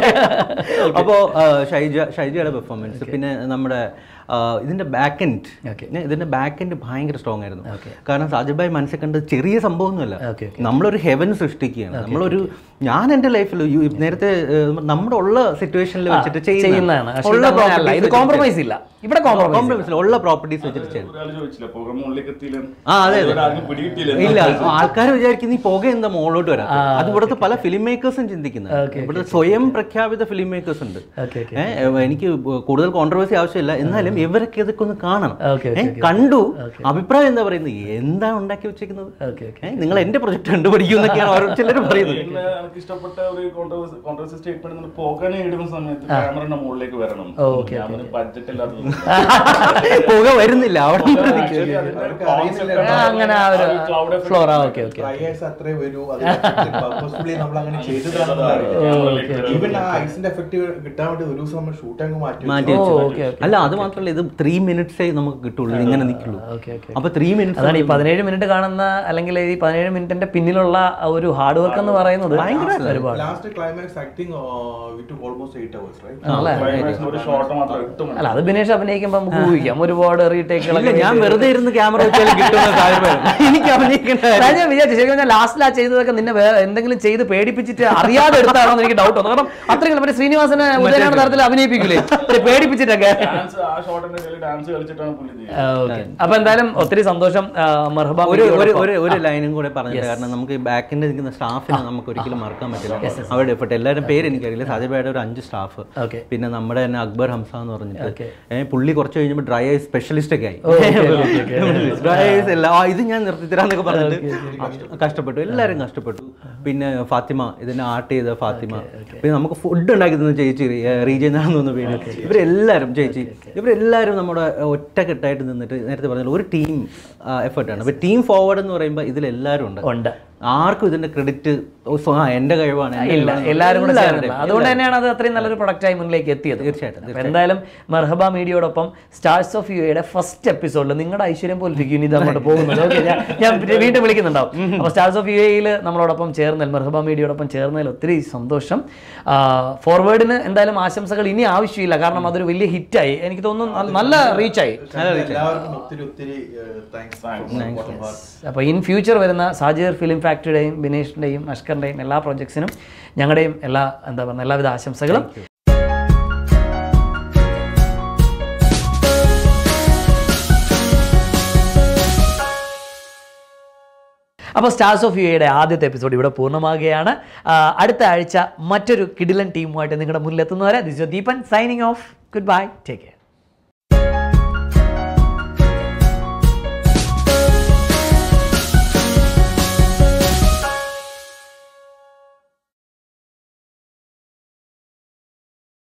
അപ്പോ ആ, ഷൈജ ഷൈജയുടെ പെർഫോമൻസ് പിന്നെ നമ്മുടെ ആ, ഇതിന്റെ ബാക്ക് എൻഡ് Okay. ഇതിന്റെ ബാക്ക് എൻഡ് ഭയങ്കര സ്ട്രോങ് ആയിരുന്നു Okay. കാരണം സാജിദ് ഭായ് മനസ്സിൽ കണ്ട് ചെറിയ സംഭവമൊന്നുമല്ല Okay, നമ്മളൊരു ഹെവൻ സൃഷ്ടിക്കുകയാണ് നമ്മളൊരു ഞാൻ എൻ്റെ ലൈഫിൽ നേരത്തെ ഏഹ്, നമ്മുടെ ഉള്ള സിറ്റുവേഷനിൽ വെച്ചിട്ട് ചെയ്യുന്നതാണ് പക്ഷേ ഉള്ള ഇതങ്ങനെയല്ല. ഇത് properties കോംപ്രമൈസ് ഇല്ല ഇവിടെ കോംപ്രമൈസ് കോംപ്രമൈസ് ഉള്ള പ്രോപ്പർട്ടീസ് വെച്ചിട്ട് ചെയ്യണം ഒരാൾ ചോദിച്ചില്ല പുറമെ ഉള്ളിലേക്ക് എത്തിയില്ല ആ, അതെ, അതെ. ആർക്കും പിടികിട്ടിയില്ല ഇല്ല ആൾക്കാർ വിചാരിക്കുന്ന ഈ പുക എന്താ മുകളിലോട്ട് വരാം അത് ഇവിടുത്തെ പല ഫിലിം മേക്കേഴ്സും ചിന്തിക്കുന്നത് ഇവിടുത്തെ സ്വയം പ്രഖ്യാപിത ഫിലിം മേക്കേഴ്സ് ഉണ്ട് Okay, okay. ഏ, എനിക്ക് കൂടുതൽ കോൺട്രവേഴ്സി ആവശ്യമില്ല എന്നാലും ഇവരൊക്കെ ഇതൊക്കെ ഒന്ന് കാണണം Okay, ഏ, കണ്ടു അഭിപ്രായം എന്താ പറയുന്നത് എന്താ ഉണ്ടാക്കി വെച്ചേക്കുന്നത് Okay, ഏ, നിങ്ങൾ എന്റെ പ്രൊജക്ട് കണ്ടുപിടിക്കും എന്നൊക്കെയാണ് ഓരോ ചിലർ പറയുന്നത് പിന്നെ എനിക്ക് ഇഷ്ടപ്പെട്ട ഒരു കോൺട്രവേഴ്സി സ്റ്റേറ്റ്മെന്റ് പോകാനെ ഇടുന്ന സമയത്ത് ക്യാമറയുടെ മുകളിലേക്ക് വരണം okay, ബഡ്ജറ്റ് ഇല്ലാത്തത് പുക വരുന്നില്ല അവിടെ നിന്ന് നിൽക്കും. Actually അതിന്റെ അവർക്ക് concept അറിയില്ല. ആണ്. അങ്ങനെ ആ ഒരു ആ cloud effect ഫ്ലോർ ആ ഓക്കെ ഓക്കെ ഡ്രൈ ഐസ് അത്രേ വരൂ അത് പർപ്പസ്ഫുള്ളി നമ്മൾ അങ്ങനെ ചെയ്തതാണെന്ന് അറിയില്ല ഈവൻ ആ ഐസിന്റെ എഫക്ട് കിട്ടാൻ വേണ്ടി ഒരു ദിവസം നമ്മൾ ഷൂട്ട് അങ്ങ് മാറ്റി മാറ്റി ഓ വെച്ചു ഓക്കെ ഓക്കെ അല്ല അത് മാത്രമല്ല ഇത് ത്രീ മിനിറ്റ്സേ നമുക്ക് കിട്ടുള്ളൂ ഇങ്ങനെ നിൽക്കുള്ളൂ ഓക്കെ ഓക്കെ അപ്പൊ ത്രീ മിനിറ്റ്സ് അതാണ് ഈ പതിനേഴ് മിനിറ്റ് കാണുന്ന അല്ലെങ്കിൽ ഈ പതിനേഴ് മിനിറ്റിന്റെ പിന്നിലുള്ള ആ ഒരു ഹാർഡ് വർക്ക് എന്ന് പറയുന്നത് ഒരുപാട് last climax acting with almost eight hours right Climax ന് ഒരു ഷോട്ട് മാത്രം എട്ട് മണി അല്ല അത് ബിനേഷ് അഭിനയിക്കുമ്പോൾ നമുക്ക് ഊഹിക്കാം ഒരുപാട് ഇല്ല, റീടേക്കുകളൊക്കെ ഞാൻ വെറുതെ ഇരുന്ന് ക്യാമറ വെച്ചാലും കിട്ടുന്ന താല്പര്യം എനിക്ക് അഭിനയിക്കേണ്ട കാര്യം. ഞാൻ വിചാരിച്ചു ശരിക്കും ഞാൻ ലാസ്റ്റിൽ ആ ചെയ്തതൊക്കെ നിന്നെ വേറെ എന്തെങ്കിലും ചെയ്ത് പേടിപ്പിച്ചിട്ട് അറിയാതെ എടുത്താണോ എന്ന് എനിക്ക് ഡൗട്ട് വന്നു കാരണം അത്രയും മറ്റേ ശ്രീനിവാസനെ ഉദയനാണ് തരത്തിൽ അഭിനയിപ്പിക്കൂലേ മറ്റേ പേടിപ്പിച്ചിട്ടൊക്കെ ഡാൻസ് ആ ഷോട്ടിന്റെ ഇടയിൽ ഡാൻസ് കളിച്ചിട്ടാണ് പുള്ളി ചെയ്യുന്നത് ഓക്കെ അപ്പൊ എന്തായാലും ഒത്തിരി സന്തോഷം ആ, മർഹബ ഒരു ഒരു മീഡിയയോടൊപ്പം. ഒരു ഒരു ലൈനും കൂടെ പറഞ്ഞിട്ട് കാരണം നമുക്ക് ഈ ബാക്കിൽ നിൽക്കുന്ന സ്റ്റാഫിനെ നമുക്ക് ഒരിക്കലും മറക്കാൻ പറ്റില്ല അവരുടെ എഫർട്ട് എല്ലാവരും പേര് എനിക്കറിയില്ല സാജിബയുടെ ഒരു അഞ്ച് സ്റ്റാഫ് Okay. പിന്നെ നമ്മുടെ തന്നെ അക്ബർ ഹംസ എന്ന് പറഞ്ഞിട്ട് Okay. ഏ, പുള്ളി കുറച്ച് കഴിഞ്ഞപ്പോൾ ഡ്രൈ ഐസ് സ്പെഷ്യലിസ്റ്റ് ഒക്കെ ആയി oh, okay, okay, okay. Dry ice എല്ലാം ആ, ഇത് ഞാൻ നിർത്തിത്തരാന്നൊക്കെ പറഞ്ഞിട്ട് കഷ്ടപ്പെട്ടു എല്ലാവരും കഷ്ടപ്പെട്ടു പിന്നെ ഫാത്തിമ ഇതിനെ ആർട്ട് ചെയ്ത ഫാത്തിമ പിന്നെ നമുക്ക് ഫുഡ് ഉണ്ടാക്കി തന്ന ചേച്ചി റീജിയനാണെന്ന് തോന്നുന്നു പേര് ഇവരെല്ലാവരും ചേച്ചി ഇവരെല്ലാവരും നമ്മുടെ ഒറ്റക്കെട്ടായിട്ട് നിന്നിട്ട് നേരത്തെ പറഞ്ഞ ഒരു ടീം എഫേർട്ടാണ് അപ്പോൾ ടീം ഫോർവേഡ് എന്ന് പറയുമ്പോൾ ഇതിലെല്ലാവരും ഉണ്ട് ഉണ്ട് ആർക്കും ഇതിന്റെ ക്രെഡിറ്റ് എന്റെ കഴിവാണ് എൻ്റെ ഇല്ല കഴിവാണ്. എല്ലാവരും കൂടെ എല്ലാവരുടെയും. ചേർന്നില്ല അതുകൊണ്ട് തന്നെയാണ് അത് അത്രയും നല്ലൊരു പ്രൊഡക്റ്റായി മുന്നിലേക്ക് എത്തിയത് തീർച്ചയായിട്ടും, അപ്പോൾ എന്തായാലും മർഹബ മീഡിയയോടൊപ്പം സ്റ്റാർസ് ഓഫ് യുയുടെ ഫസ്റ്റ് എപ്പിസോഡിൽ നിങ്ങളുടെ ഐശ്വര്യം പോലെ ഇരിക്കും ഇനി ഇത് അങ്ങോട്ട് പോകുന്നത് ഓക്കെ ഞാൻ ഞാൻ പിന്നെ വീണ്ടും വിളിക്കുന്നുണ്ടാവും അപ്പോൾ സ്റ്റാർസ് ഓഫ് യു എയിൽ നമ്മളോടൊപ്പം ചേർന്നതിൽ മർഹബ മീഡിയയോടൊപ്പം ചേർന്നതിൽ ഒത്തിരി സന്തോഷം ഫോർവേഡിന് എന്തായാലും ആശംസകൾ ഇനി ആവശ്യമില്ല കാരണം അതൊരു വലിയ ഹിറ്റായി എനിക്ക് തോന്നുന്നു നല്ല- നല്ല റീച്ചായി എല്ലാവർക്കും ഒത്തിരി ഒത്തിരി താങ്ക്സ് അപ്പോൾ ഇൻ ഫ്യൂച്ചർ വരുന്ന സാജിർ ഫിലിം ഫാക്ടറിയുടെയും ബിനേഷിൻ്റെയും അഷ്കറിൻ്റെയും എല്ലാ പ്രോജക്ട്സിനും ഞങ്ങളുടെയും എല്ലാ എന്താ പറയുക എല്ലാവിധ ആശംസകളും അപ്പോൾ സ്റ്റാർസ് ഓഫ് യുയുടെ ആദ്യത്തെ എപ്പിസോഡ് ഇവിടെ പൂർണ്ണമാകുകയാണ് ആ, അടുത്ത ആഴ്ച മറ്റൊരു കിഡിലൻ ടീമുമായിട്ട് നിങ്ങളുടെ മുന്നിലെത്തുന്നവരെ this Deepan signing off good bye take care